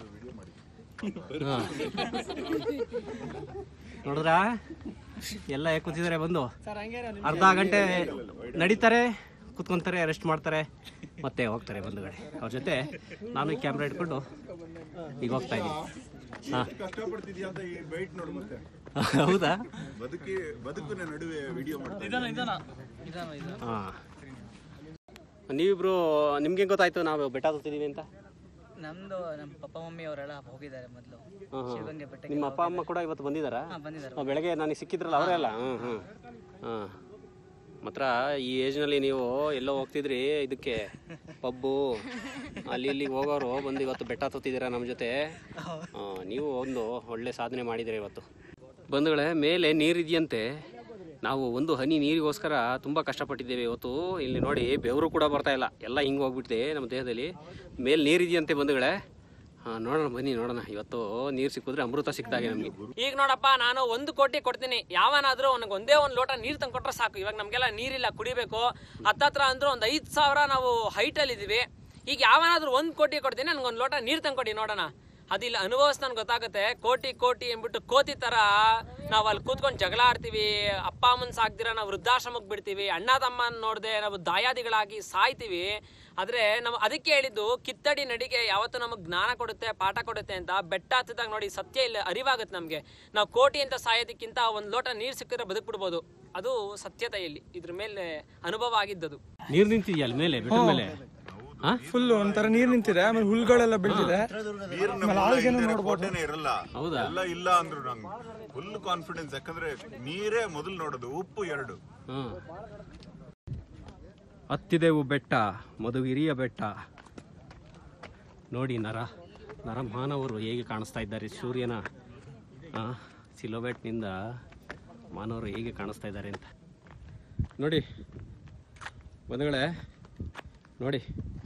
ನೋಡಿದ್ರ ಎಲ್ಲ ಹೇಗೆ ಕೂತಿದ್ದಾರೆ ಬಂದು ಅರ್ಧ ಗಂಟೆ ನಡೀತಾರೆ ಕುತ್ಕೊಂತಾರೆ ರೆಸ್ಟ್ ಮಾಡ್ತಾರೆ ಮತ್ತೆ ಹೋಗ್ತಾರೆ ಬಂಧುಗಳೇ ಅವ್ರ ಜೊತೆ ನಾನು ಈ ಕ್ಯಾಮ್ರಾ ಇಟ್ಕೊಂಡು ಈಗ ಹೋಗ್ತಾ ಇದ್ದೀನಿ ಹಾಂ ಕಷ್ಟಪಡ್ತಿದ್ಯಾ ಅಂತ ಈ ಬೈಟ್ ನೋಡು ಮತ್ತೆ ಹೌದಾ ಬದುಕಿ ಬದುಕಿನ ನಡುವೆ ವಿಡಿಯೋ ಮಾಡ್ತಾ ಹಾಂ ನೀವಿಬ್ರು ನಿಮ್ಗೆ ಗೊತ್ತಾಯ್ತು ನಾವು ಬೆಟ್ಟ ಹತ್ತಿದೀವಿ ಅಂತ ನಮ್ದು ನಮ್ಮ ಪಪ್ಪ ಮಮ್ಮಿ ಅವರೆಲ್ಲ ಹೋಗಿದ್ದಾರೆ ಮೊದಲು ಹಾಂ ಹಾಂ ಶಿವಗಂಗೆ ಬೆಟ್ಟಕ್ಕೆ ನಿಮ್ಮ ಅಪ್ಪ ಅಮ್ಮ ಕೂಡ ಇವತ್ತು ಬಂದಿದ್ದಾರಾ ಬಂದಿದ್ದಾರೆ ಆ, ಬೆಳಗ್ಗೆ ನನಗೆ ಸಿಕ್ಕಿದ್ರಲ್ಲ ಅವರೆಲ್ಲ ಹ್ಞೂ ಹ್ಞೂ ಹಾಂ ಮಾತ್ರ ಈ ಏಜ್ನಲ್ಲಿ ನೀವು ಎಲ್ಲೋ ಹೋಗ್ತಿದ್ರಿ ಇದಕ್ಕೆ ಪಬ್ಬು ಅಲ್ಲಿ ಇಲ್ಲಿಗೆ ಹೋಗೋರು ಬಂದು ಇವತ್ತು ಬೆಟ್ಟ ಹತ್ತುತ್ತಿದ್ದೀರಾ ನಮ್ಮ ಜೊತೆ ಆ, ನೀವು ಒಂದು ಒಳ್ಳೆ ಸಾಧನೆ ಮಾಡಿದ್ದೀರಾ ಇವತ್ತು ಬಂಧುಗಳೇ ಮೇಲೆ ನೀರಿದೆಯಂತೆ ನಾವು ಒಂದು ಹನಿ ನೀರಿಗೋಸ್ಕರ ತುಂಬ ಕಷ್ಟಪಟ್ಟಿದ್ದೇವೆ ಇವತ್ತು ಇಲ್ಲಿ ನೋಡಿ ಬೆವರು ಕೂಡ ಬರ್ತಾ ಇಲ್ಲ ಎಲ್ಲ ಹಿಂಗೆ ಹೋಗ್ಬಿಟ್ಟಿದೆ ನಮ್ಮ ದೇಹದಲ್ಲಿ ಮೇಲೆ ನೀರಿದೆಯಂತೆ ಬಂಧುಗಳೇ ಹಾಂ ನೋಡೋಣ ಬನ್ನಿ ನೋಡೋಣ ಇವತ್ತು ನೀರು ಸಿಕ್ಕಿದ್ರೆ ಅಮೃತ ಸಿಕ್ತಾಗೆ ನಮಗೆ ಈಗ ನೋಡಪ್ಪ ನಾನು ಒಂದು ಕೋಟಿ ಕೊಡ್ತೀನಿ ಯಾವನಾದ್ರೂ ನನಗೆ ಒಂದೇ ಒಂದು ಲೋಟ ನೀರು ತಂದು ಕೊಟ್ರೆ ಸಾಕು ಇವಾಗ ನಮಗೆಲ್ಲ ನೀರಿಲ್ಲ ಕುಡಿಬೇಕು ಹತ್ತತ್ರ ಅಂದ್ರೂ ಒಂದು ಐದು ಸಾವಿರ ನಾವು ಹೈಟಲ್ಲಿ ಇದೀವಿ ಈಗ ಯಾವನಾದ್ರೂ ಒಂದು ಕೋಟಿ ಕೊಡ್ತೀನಿ ನನಗೆ ಒಂದು ಲೋಟ ನೀರು ತಂದ್ಕೊಡಿ ನೋಡೋಣ ಅದಿಲ್ಲ ಅನುಭವಿಸ್ ನನ್ಗೆ ಗೊತ್ತಾಗುತ್ತೆ ಕೋಟಿ ಕೋಟಿ ಎಂಬಿಟ್ಟು ಕೋತಿ ತರ ನಾವು ಅಲ್ಲಿ ಕೂತ್ಕೊಂಡು ಜಗಳ ಆಡ್ತೀವಿ ಅಪ್ಪ ಅಮ್ಮನ್ ಸಾಕ್ದಿರ ನಾವು ವೃದ್ಧಾಶ್ರಮಕ್ಕೆ ಬಿಡ್ತೀವಿ ಅಣ್ಣ ತಮ್ಮನ್ ನೋಡದೆ ನಾವು ದಾಯಾದಿಗಳಾಗಿ ಸಾಯ್ತೀವಿ ಆದ್ರೆ ನಾವು ಅದಕ್ಕೆ ಹೇಳಿದ್ದು ಕಿತ್ತಡಿ ನಡಿಗೆ ಯಾವತ್ತು ನಮಗೆ ಜ್ಞಾನ ಕೊಡುತ್ತೆ ಪಾಠ ಕೊಡುತ್ತೆ ಅಂತ ಬೆಟ್ಟ ಹತ್ತಿದಾಗ ನೋಡಿ ಸತ್ಯ ಇಲ್ಲ ಅರಿವಾಗುತ್ತೆ ನಮಗೆ ನಾವು ಕೋಟಿ ಅಂತ ಸಾಯೋದಕ್ಕಿಂತ ಒಂದು ಲೋಟ ನೀರು ಸಿಕ್ಕಿದ್ರೆ ಬದುಕ್ಬಿಡ್ಬೋದು ಅದು ಸತ್ಯತೆ ಇಲ್ಲಿ ಇದ್ರ ಮೇಲೆ ಅನುಭವ ಆಗಿದ್ದದು ನೀರು ನಿಂತಿದೆಯಲ್ಲ ಮೇಲೆ ಬೆಟ್ಟದ ಮೇಲೆ ಹಾಂ ಫುಲ್ ಒಂಥರ ನೀರ್ ನಿಂತಿದೆ ಆಮೇಲೆ ಹುಲ್ಗಳೆಲ್ಲ ಬೆಳೆದಿದೆ ನೀರಿನ ಆಮೇಲೆ ಮೂಲ ಆಳ್ಗೆನೂ ಇಲ್ದಿರ ನೋಡ್ಬೋದು. ಕೋಟೆನೇ ಇರಲ್ಲ ಹೌದಾ? ಎಲ್ಲ ಇಲ್ಲ ಅಂದ್ರು ನಂಗೆ ಫುಲ್ ಕಾನ್ಫಿಡೆನ್ಸ್ ಯಾಕಂದ್ರೆ ನೀರೇ ಮೊದಲು ನೋಡೋದು ಉಪ್ಪು ಎರಡು ಹಾಂ ಹತ್ತಿದೆವು ಬೆಟ್ಟ ಮಧುಗಿರಿಯ ಬೆಟ್ಟ ನೋಡಿ ನರ ನರ ಮಾನವರು ಹೇಗೆ ಕಾಣಿಸ್ತಾ ಇದ್ದಾರೆ ಸೂರ್ಯನ ಸಿಲೋಬೆಟ್ನಿಂದ ಮಾನವರು ಹೇಗೆ ಕಾಣಿಸ್ತಾ ಇದ್ದಾರೆ ಅಂತ ನೋಡಿ ಬಂಧುಗಳೇ ನೋಡಿ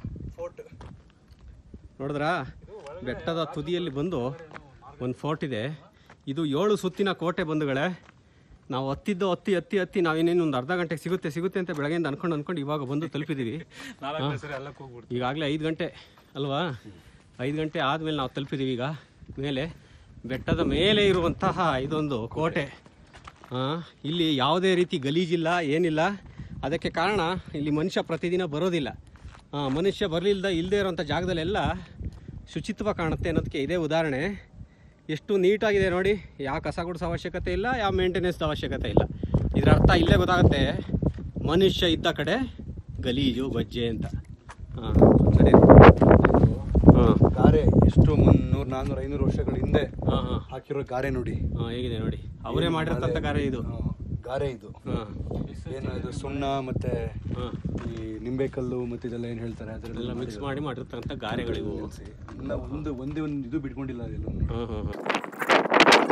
ನೋಡಿದ್ರಾ ಬೆಟ್ಟದ ತುದಿಯಲ್ಲಿ ಬಂದು ಒಂದು ಫೋರ್ಟ್ ಇದೆ ಇದು ಏಳು ಸುತ್ತಿನ ಕೋಟೆ ಬಂಧುಗಳೇ ನಾವು ಹತ್ತಿದ್ದು ಹತ್ತಿ ಹತ್ತಿ ಹತ್ತಿ ನಾವೇನೇನು ಒಂದು ಅರ್ಧ ಗಂಟೆಗೆ ಸಿಗುತ್ತೆ ಸಿಗುತ್ತೆ ಅಂತ ಬೆಳಗ್ಗೆಯಿಂದ ಅನ್ಕೊಂಡು ಅನ್ಕೊಂಡು ಇವಾಗ ಬಂದು ತಲುಪಿದ್ದೀವಿ ಈಗಾಗಲೇ ಐದು ಗಂಟೆ ಅಲ್ವಾ ಐದು ಗಂಟೆ ಆದಮೇಲೆ ನಾವು ತಲುಪಿದ್ದೀವಿ ಈಗ ಮೇಲೆ ಬೆಟ್ಟದ ಮೇಲೆ ಇರುವಂತಹ ಇದೊಂದು ಕೋಟೆ ಆ, ಇಲ್ಲಿ ಯಾವುದೇ ರೀತಿ ಗಲೀಜಿಲ್ಲ ಏನಿಲ್ಲ ಅದಕ್ಕೆ ಕಾರಣ ಇಲ್ಲಿ ಮನುಷ್ಯ ಪ್ರತಿದಿನ ಬರೋದಿಲ್ಲ ಆ, ಮನುಷ್ಯ ಬರಲಿಲ್ದ ಇಲ್ಲದೆ ಇರೋಂಥ ಜಾಗದಲ್ಲೆಲ್ಲ ಶುಚಿತ್ವ ಕಾಣುತ್ತೆ ಅನ್ನೋದಕ್ಕೆ ಇದೇ ಉದಾಹರಣೆ ಎಷ್ಟು ನೀಟಾಗಿದೆ ನೋಡಿ ಯಾವ ಕಸ ಗುಡಿಸೋ ಅವಶ್ಯಕತೆ ಇಲ್ಲ ಯಾವ ಮೇಂಟೆನೆನ್ಸ್ ಅವಶ್ಯಕತೆ ಇಲ್ಲ ಇದರ ಅರ್ಥ ಇಲ್ಲೇ ಗೊತ್ತಾಗುತ್ತೆ ಮನುಷ್ಯ ಇದ್ದ ಕಡೆ ಗಲೀಜು ಬಜ್ಜೆ ಅಂತ ಹಾಂ ಸರಿ ಹಾಂ ಗಾರೆ ಎಷ್ಟು ಮುನ್ನೂರು ನಾನ್ನೂರು ಐನೂರು ವರ್ಷಗಳ ಹಿಂದೆ ಹಾಂ ಹಾಂ ಹಾಕಿರೋ ಗಾರೆ ನೋಡಿ ಹಾಂ ಹೇಗಿದೆ ನೋಡಿ ಅವರೇ ಮಾಡಿರ್ತಂಥ ಕಾರ್ಯ ಇದು ಹಾ, ಗಾರೆ ಇದು ಹಾಂ ಏನು ಇದು ಸುಣ್ಣ ಮತ್ತೆ ಹಾಂ ಈ ನಿಂಬೆಕಲ್ಲು ಮತ್ತೆ ಇದೆಲ್ಲ ಏನು ಹೇಳ್ತಾರೆ ಅದರೆಲ್ಲ ಎಲ್ಲ ಮಿಕ್ಸ್ ಮಾಡಿ ಮಾಡಿರ್ತಕ್ಕಂಥ ಗಾರೆಗಳಿವು ಎಲ್ಲ ಒಂದು ಒಂದೇ ಒಂದು ಇದು ಬಿಟ್ಕೊಂಡಿಲ್ಲ ಅದೆಲ್ಲ ಹಾಂ ಹಾಂ ಹಾಂ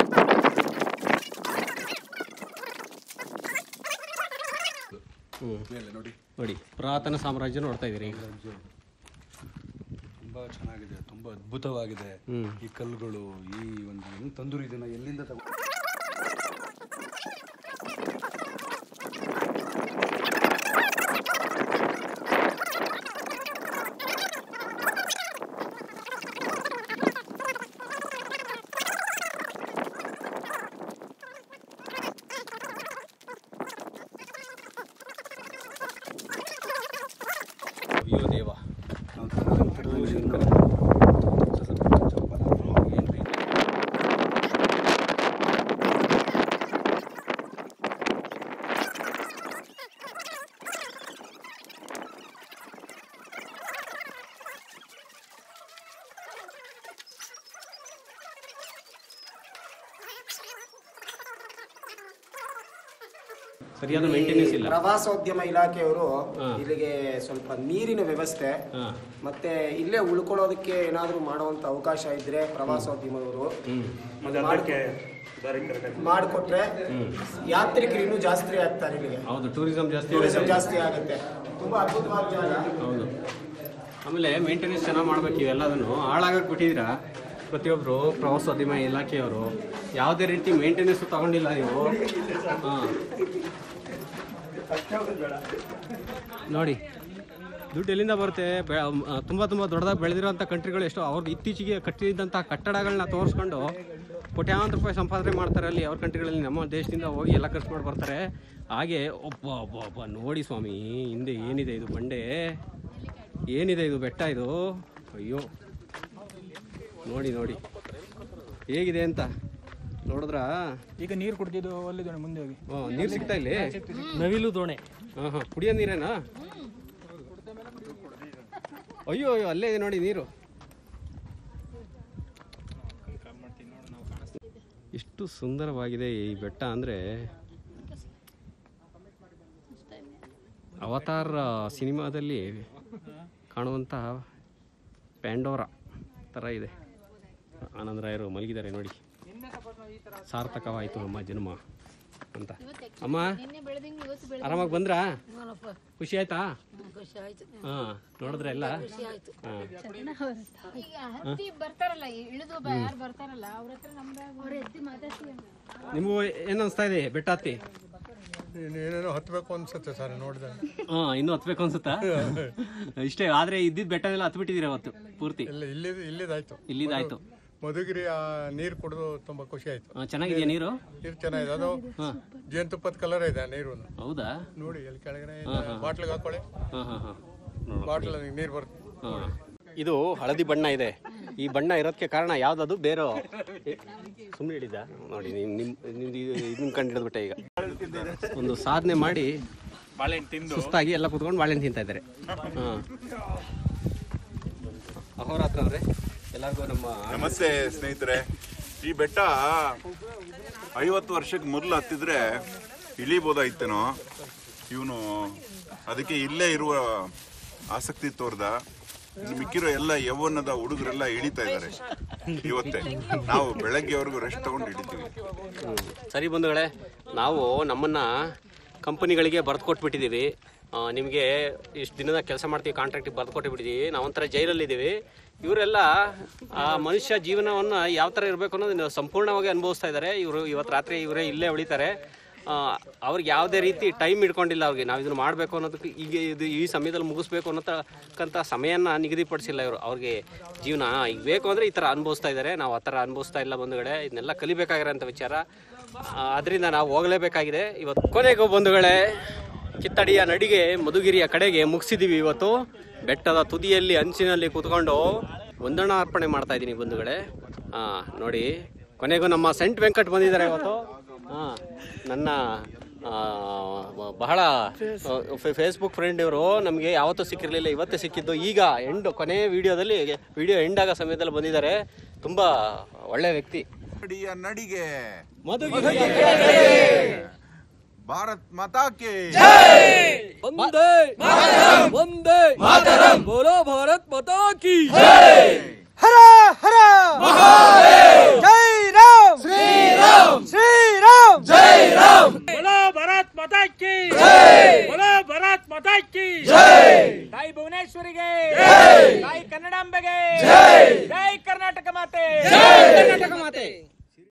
ಹ್ಞೂ ಮೇಲೆ ನೋಡಿ ನೋಡಿ ಪುರಾತನ ಸಾಮ್ರಾಜ್ಯ ನೋಡ್ತಾ ಇದ್ದೀರಿ ಈಗ ತುಂಬಾ ಚೆನ್ನಾಗಿದೆ ತುಂಬಾ ಅದ್ಭುತವಾಗಿದೆ ಹ್ಮ್. ಈ ಕಲ್ಲುಗಳು ಈ ಒಂದು ಹೆಂಗ್ ತಂದೂರಿ ಇದನ್ನ ಎಲ್ಲಿಂದ ತಗೊ ಅಯ್ಯೋ ದೇವ ನಾವು ತಗೊಂಡಿರೋ ಶಂಕರ. ಸರಿಯಾದ ಮೇಂಟೆನೆನ್ಸ್ ಇಲ್ಲ ಪ್ರವಾಸೋದ್ಯಮ ಇಲಾಖೆಯವರು ಇಲ್ಲಿಗೆ ಸ್ವಲ್ಪ ನೀರಿನ ವ್ಯವಸ್ಥೆ ಹಾಂ ಮತ್ತೆ ಇಲ್ಲೇ ಉಳ್ಕೊಳ್ಳೋದಕ್ಕೆ ಏನಾದರೂ ಮಾಡುವಂತ ಅವಕಾಶ ಇದ್ರೆ ಪ್ರವಾಸೋದ್ಯಮದವರು ಮಾಡಿಕೊಟ್ರೆ ಯಾತ್ರಿಕರು ಇನ್ನೂ ಜಾಸ್ತಿ ಆಗ್ತಾರೆ ಇಲ್ಲಿಗೆ ಹೌದು ಟೂರಿಸಂ ಜಾಸ್ತಿ ಟೂರಿಸಂ ಆಗುತ್ತೆ. ಜಾಸ್ತಿ ಆಗುತ್ತೆ ತುಂಬಾ ಅದ್ಭುತವಾದ ಜಾಗ ಹೌದು ಆಮೇಲೆ ಮೇಂಟೆನೆನ್ಸ್ ಚೆನ್ನಾಗಿ ಮಾಡ್ಬೇಕು ಇವೆಲ್ಲದನ್ನು ಹಾಳಾಗಕ್ಕೆ ಬಿಟ್ಟಿದ್ದೀರಾ ಪ್ರತಿಯೊಬ್ಬರು ಪ್ರವಾಸೋದ್ಯಮ ಇಲಾಖೆಯವರು ಯಾವುದೇ ರೀತಿ ಮೇಂಟೆನೆನ್ಸ್ ತಗೊಂಡಿಲ್ಲ ನೀವು ಹಾಂ ನೋಡಿ ದುಡ್ಡು ಎಲ್ಲಿಂದ ಬರುತ್ತೆ ಬೆ ತುಂಬ ತುಂಬ ದೊಡ್ಡದಾಗಿ ಬೆಳೆದಿರೋಂಥ ಕಂಟ್ರಿಗಳು ಎಷ್ಟೋ ಅವ್ರದ್ದು ಇತ್ತೀಚೆಗೆ ಕಟ್ಟಿದಂಥ ಕಟ್ಟಡಗಳನ್ನ ತೋರಿಸ್ಕೊಂಡು ಕೋಟ್ಯಾಂತರ ರೂಪಾಯಿ ಸಂಪಾದನೆ ಮಾಡ್ತಾರೆ ಅಲ್ಲಿ ಅವ್ರ ಕಂಟ್ರಿಗಳಲ್ಲಿ ನಮ್ಮ ದೇಶದಿಂದ ಹೋಗಿ ಎಲ್ಲ ಖರ್ಚು ಮಾಡಿ ಬರ್ತಾರೆ ಹಾಗೆ ಒಬ್ಬ ಒಬ್ಬ ಒಬ್ಬ ನೋಡಿ ಸ್ವಾಮಿ ಹಿಂದೆ ಏನಿದೆ ಇದು ಬಂಡೆ ಏನಿದೆ ಇದು ಬೆಟ್ಟ ಇದು ಅಯ್ಯೋ ನೋಡಿ ನೋಡಿ ಹೇಗಿದೆ ಅಂತ ನೋಡಿದ್ರಾ ಈಗ ನೀರು ಕುಡ್ದಿದ್ದು ಅಲ್ಲಿದ್ದಾನೆ ಮುಂದೆ ಹೋಗಿ ಓ ನೀರು ಸಿಗ್ತಾ ಇಲ್ಲಿ ನವಿಲು ದೋಣೆ ಹಾಂ ಹಾಂ ಕುಡಿಯೋ ನೀರೇನಾ ಅಯ್ಯೋ ಅಯ್ಯೋ ಅಲ್ಲೇ ಇದೆ ನೋಡಿ ನೀರು ಎಷ್ಟು ಸುಂದರವಾಗಿದೆ ಈ ಬೆಟ್ಟ ಅಂದರೆ ಅವತಾರ್ ಸಿನಿಮಾದಲ್ಲಿ ಕಾಣುವಂಥ ಪ್ಯಾಂಡೋರ ಥರ ಇದೆ ಆನಂದರಾಯರು ಮಲಗಿದ್ದಾರೆ ನೋಡಿ ಸಾರ್ಥಕವಾಯಿತು ನಮ್ಮ ಜನ್ಮ ಅಂತ ಅಮ್ಮ ನಿನ್ನೆ ಬೆಳೆದಿಂಗ್ ಇವತ್ತು ಬೆಳೆದ ಆರಾಮಾಗಿ ಬಂದ್ರಾ ಖುಷಿ ಆಯ್ತಾ ಖುಷಿ ಆಯ್ತು ಹಾಂ ನೋಡಿದ್ರೆ ಎಲ್ಲ ಖುಷಿ ಆಯ್ತು ಹಾಂ ಈಗ ಹತ್ತಿ ಬರ್ತಾರಲ್ಲ ಇಳಿದು ಯಾರು ಬರ್ತಾರಲ್ಲ ಅವ್ರ ಹತ್ರ ನಮ್ದು ಅವ್ರ ಎತ್ತಿ ಮಾತಾಡ್ತೀವಿ ನಿಮಗೂ ಏನು ಅನಿಸ್ತಾ ಇದೆ ಬೆಟ್ಟ ಹತ್ತಿ ಏನೇನೋ ಹತ್ತಬೇಕು ಅನ್ಸುತ್ತೆ ಸರ್ ನೋಡಿದೆ ಹಾಂ ಇನ್ನೂ ಹತ್ಬೇಕು ಅನ್ಸುತ್ತಾ ಇಷ್ಟೇ ಆದರೆ ಇದ್ದಿದ್ದು ಬೆಟ್ಟನೆಲ್ಲ ಹತ್ಬಿಟ್ಟಿದ್ದೀರ ಅವತ್ತು ಪೂರ್ತಿ ಇಲ್ಲ ಇಲ್ಲಿ ಇಲ್ಲಿದಾಯ್ತು ಇಲ್ಲಿದಾಯ್ತು ಮಧುಗಿರಿ ಆ ನೀರು ಕುಡಿದು ತುಂಬಾ ಖುಷಿ ಆಯ್ತು ಆ, ಚೆನ್ನಾಗಿದೆಯಾ ನೀರು ನೀರು ಚೆನ್ನಾಗಿದೆ ಅದು ಜೇನುತುಪ್ಪದ ಕಲರ್ ಇದೆ ನೀರು ಹೌದಾ ನೋಡಿ ಅಲ್ಲಿ ಕೆಳಗಡೆ ಬಾಟ್ಲಿಗೆ ಹಾಕೊಳ್ಳಿ ಹಾಂ ಹಾಂ ಹಾಂ ಬಾಟ್ಲ್ ನೀರು ಬರುತ್ತೆ ಹಾಂ ಇದು ಹಳದಿ ಬಣ್ಣ ಇದೆ ಈ ಬಣ್ಣ ಇರೋದಕ್ಕೆ ಕಾರಣ ಯಾವ್ದದು ಬೇರೆ ಸುಮ್ಮನೆ ಹೇಳಿದ್ದ ನೋಡಿ ನೀವು ನಿಮ್ಮ ನಿಮ್ದು ಇದನ್ನ ಕಂಡು ಹಿಡಿದ್ಬಿಟ್ಟೆ ಈಗ ಒಂದು ಸಾಧನೆ ಮಾಡಿ ಬಾಳೆಹಣ್ಣು ತಿಂದು ಸುಸ್ತಾಗಿ ಎಲ್ಲ ಕುತ್ಕೊಂಡು ಬಾಳೆಹಣ್ಣು ತಿಂತಾ ಇದ್ದಾರೆ ಹಾಂ ಅಹೋರಾತ್ರ ಅವರೇ ಎಲ್ಲರಿಗೂ ನಮ್ಮ ನಮಸ್ತೆ ಸ್ನೇಹಿತರೆ ಈ ಬೆಟ್ಟ ಐವತ್ತು ವರ್ಷಕ್ಕೆ ಮೊದಲು ಹತ್ತಿದ್ರೆ ಇಳಿಬೋದಾಯ್ತೇನೋ ಇವನು ಅದಕ್ಕೆ ಇಲ್ಲೇ ಇರುವ ಆಸಕ್ತಿ ತೋರ್ದ ಇನ್ನು ಮಿಕ್ಕಿರೋ ಎಲ್ಲ ಯೌವನದ ಹುಡುಗರೆಲ್ಲ ಇಳಿತಾ ಇದ್ದಾರೆ ಇವತ್ತೇ ನಾವು ಬೆಳಗ್ಗೆವರೆಗೂ ರೆಸ್ಟ್ ತಗೊಂಡು ಇಳಿತೀವಿ ಹ್ಮ್. ಸರಿ ಬಂಧುಗಳೇ ನಾವು ನಮ್ಮನ್ನ ಕಂಪನಿಗಳಿಗೆ ಬರೆದು ಕೊಟ್ಬಿಟ್ಟಿದ್ದೀವಿ ನಿಮಗೆ ಇಷ್ಟು ದಿನದ ಕೆಲಸ ಮಾಡ್ತೀವಿ ಕಾಂಟ್ರಾಕ್ಟಿಗೆ ಬರೆದು ಕೊಟ್ಟುಬಿಟ್ಟಿದ್ದೀವಿ ನಾವೊಂಥರ ಜೈಲಲ್ಲಿದ್ದೀವಿ ಇವರೆಲ್ಲ ಆ ಮನುಷ್ಯ ಜೀವನವನ್ನು ಯಾವ ಥರ ಇರಬೇಕು ಅನ್ನೋದನ್ನ ಸಂಪೂರ್ಣವಾಗಿ ಅನುಭವಿಸ್ತಾ ಇದ್ದಾರೆ ಇವರು ಇವತ್ತು ರಾತ್ರಿ ಇವರೇ ಇಲ್ಲೇ ಉಳಿತಾರೆ ಆ, ಅವ್ರಿಗೆ ಯಾವುದೇ ರೀತಿ ಟೈಮ್ ಇಟ್ಕೊಂಡಿಲ್ಲ ಅವ್ರಿಗೆ ನಾವು ಇದನ್ನು ಮಾಡಬೇಕು ಅನ್ನೋದಕ್ಕೆ ಈಗ ಇದು ಈ ಸಮಯದಲ್ಲಿ ಮುಗಿಸ್ಬೇಕು ಅನ್ನೋತಕ್ಕಂಥ ಸಮಯನ ನಿಗದಿಪಡಿಸಿಲ್ಲ ಇವರು ಅವ್ರಿಗೆ ಜೀವನ ಈಗ ಬೇಕು ಅಂದರೆ ಈ ಥರ ಅನುಭವಿಸ್ತಾ ಇದ್ದಾರೆ ನಾವು ಆ ಥರ ಅನುಭವಿಸ್ತಾ ಇಲ್ಲ ಬಂಧುಗಳೇ ಇದನ್ನೆಲ್ಲ ಕಲಿಬೇಕಾಗಿರೋಂಥ ವಿಚಾರ ಅದರಿಂದ ನಾವು ಹೋಗಲೇಬೇಕಾಗಿದೆ ಇವತ್ತು ಕೊನೆಗೂ ಬಂಧುಗಳೇ ಕಿತ್ತಡಿಯ ನಡಿಗೆ ಮಧುಗಿರಿಯ ಕಡೆಗೆ ಮುಗಿಸಿದ್ದೀವಿ ಇವತ್ತು ಬೆಟ್ಟದ ತುದಿಯಲ್ಲಿ ಅಂಚಿನಲ್ಲಿ ಕೂತ್ಕೊಂಡು ವಂದನಾ ಅರ್ಪಣೆ ಮಾಡ್ತಾ ಇದ್ದೀನಿ ಬಂಧುಗಳೇ ಹಾಂ ನೋಡಿ ಕೊನೆಗೂ ನಮ್ಮ ಸೆಂಟ್ ವೆಂಕಟ್ ಬಂದಿದ್ದಾರೆ ಇವತ್ತು ಹಾಂ ನನ್ನ ಆ, ಬಹಳ ಫೇಸ್ಬುಕ್ ಫ್ರೆಂಡ್ ಇವರು ನಮಗೆ ಯಾವತ್ತೂ ಸಿಕ್ಕಿರಲಿಲ್ಲ ಇವತ್ತೇ ಸಿಕ್ಕಿದ್ದು ಈಗ ಎಂಡ್ ಕೊನೆ ವಿಡಿಯೋದಲ್ಲಿ ವಿಡಿಯೋ ಎಂಡ್ ಆಗೋ ಸಮಯದಲ್ಲಿ ಬಂದಿದ್ದಾರೆ ತುಂಬ ಒಳ್ಳೆ ವ್ಯಕ್ತಿ ಅಡಿಯ ನಡಿಗೆ ಮಧುಗಿರಿ ಭಾರತ್ ಮಾತಾಕೆ ಒಂದೇ ಒಂದೇ ಬೋಲೋ ಭಾರತ್ ಮಾತಾ ಕಿ ಹರ ಹರ ಜೈ ರಾಮ್ ಶ್ರೀರಾಮ್ ಶ್ರೀರಾಮ್ ಜೈ ರಾಮ್ ಬೋಲೋ ಭಾರತ್ ಮಾತಾ ಕಿ ಬೋಲೋ ಭಾರತ್ ಮಾತಾ ಕಿ ತಾಯಿ ಭುವನೇಶ್ವರಿಗೆ ತಾಯಿ ಕನ್ನಡಾಂಬೆಗೆ ಜೈ ಕರ್ನಾಟಕ ಮಾತೆ ಕರ್ನಾಟಕ ಮಾತೆ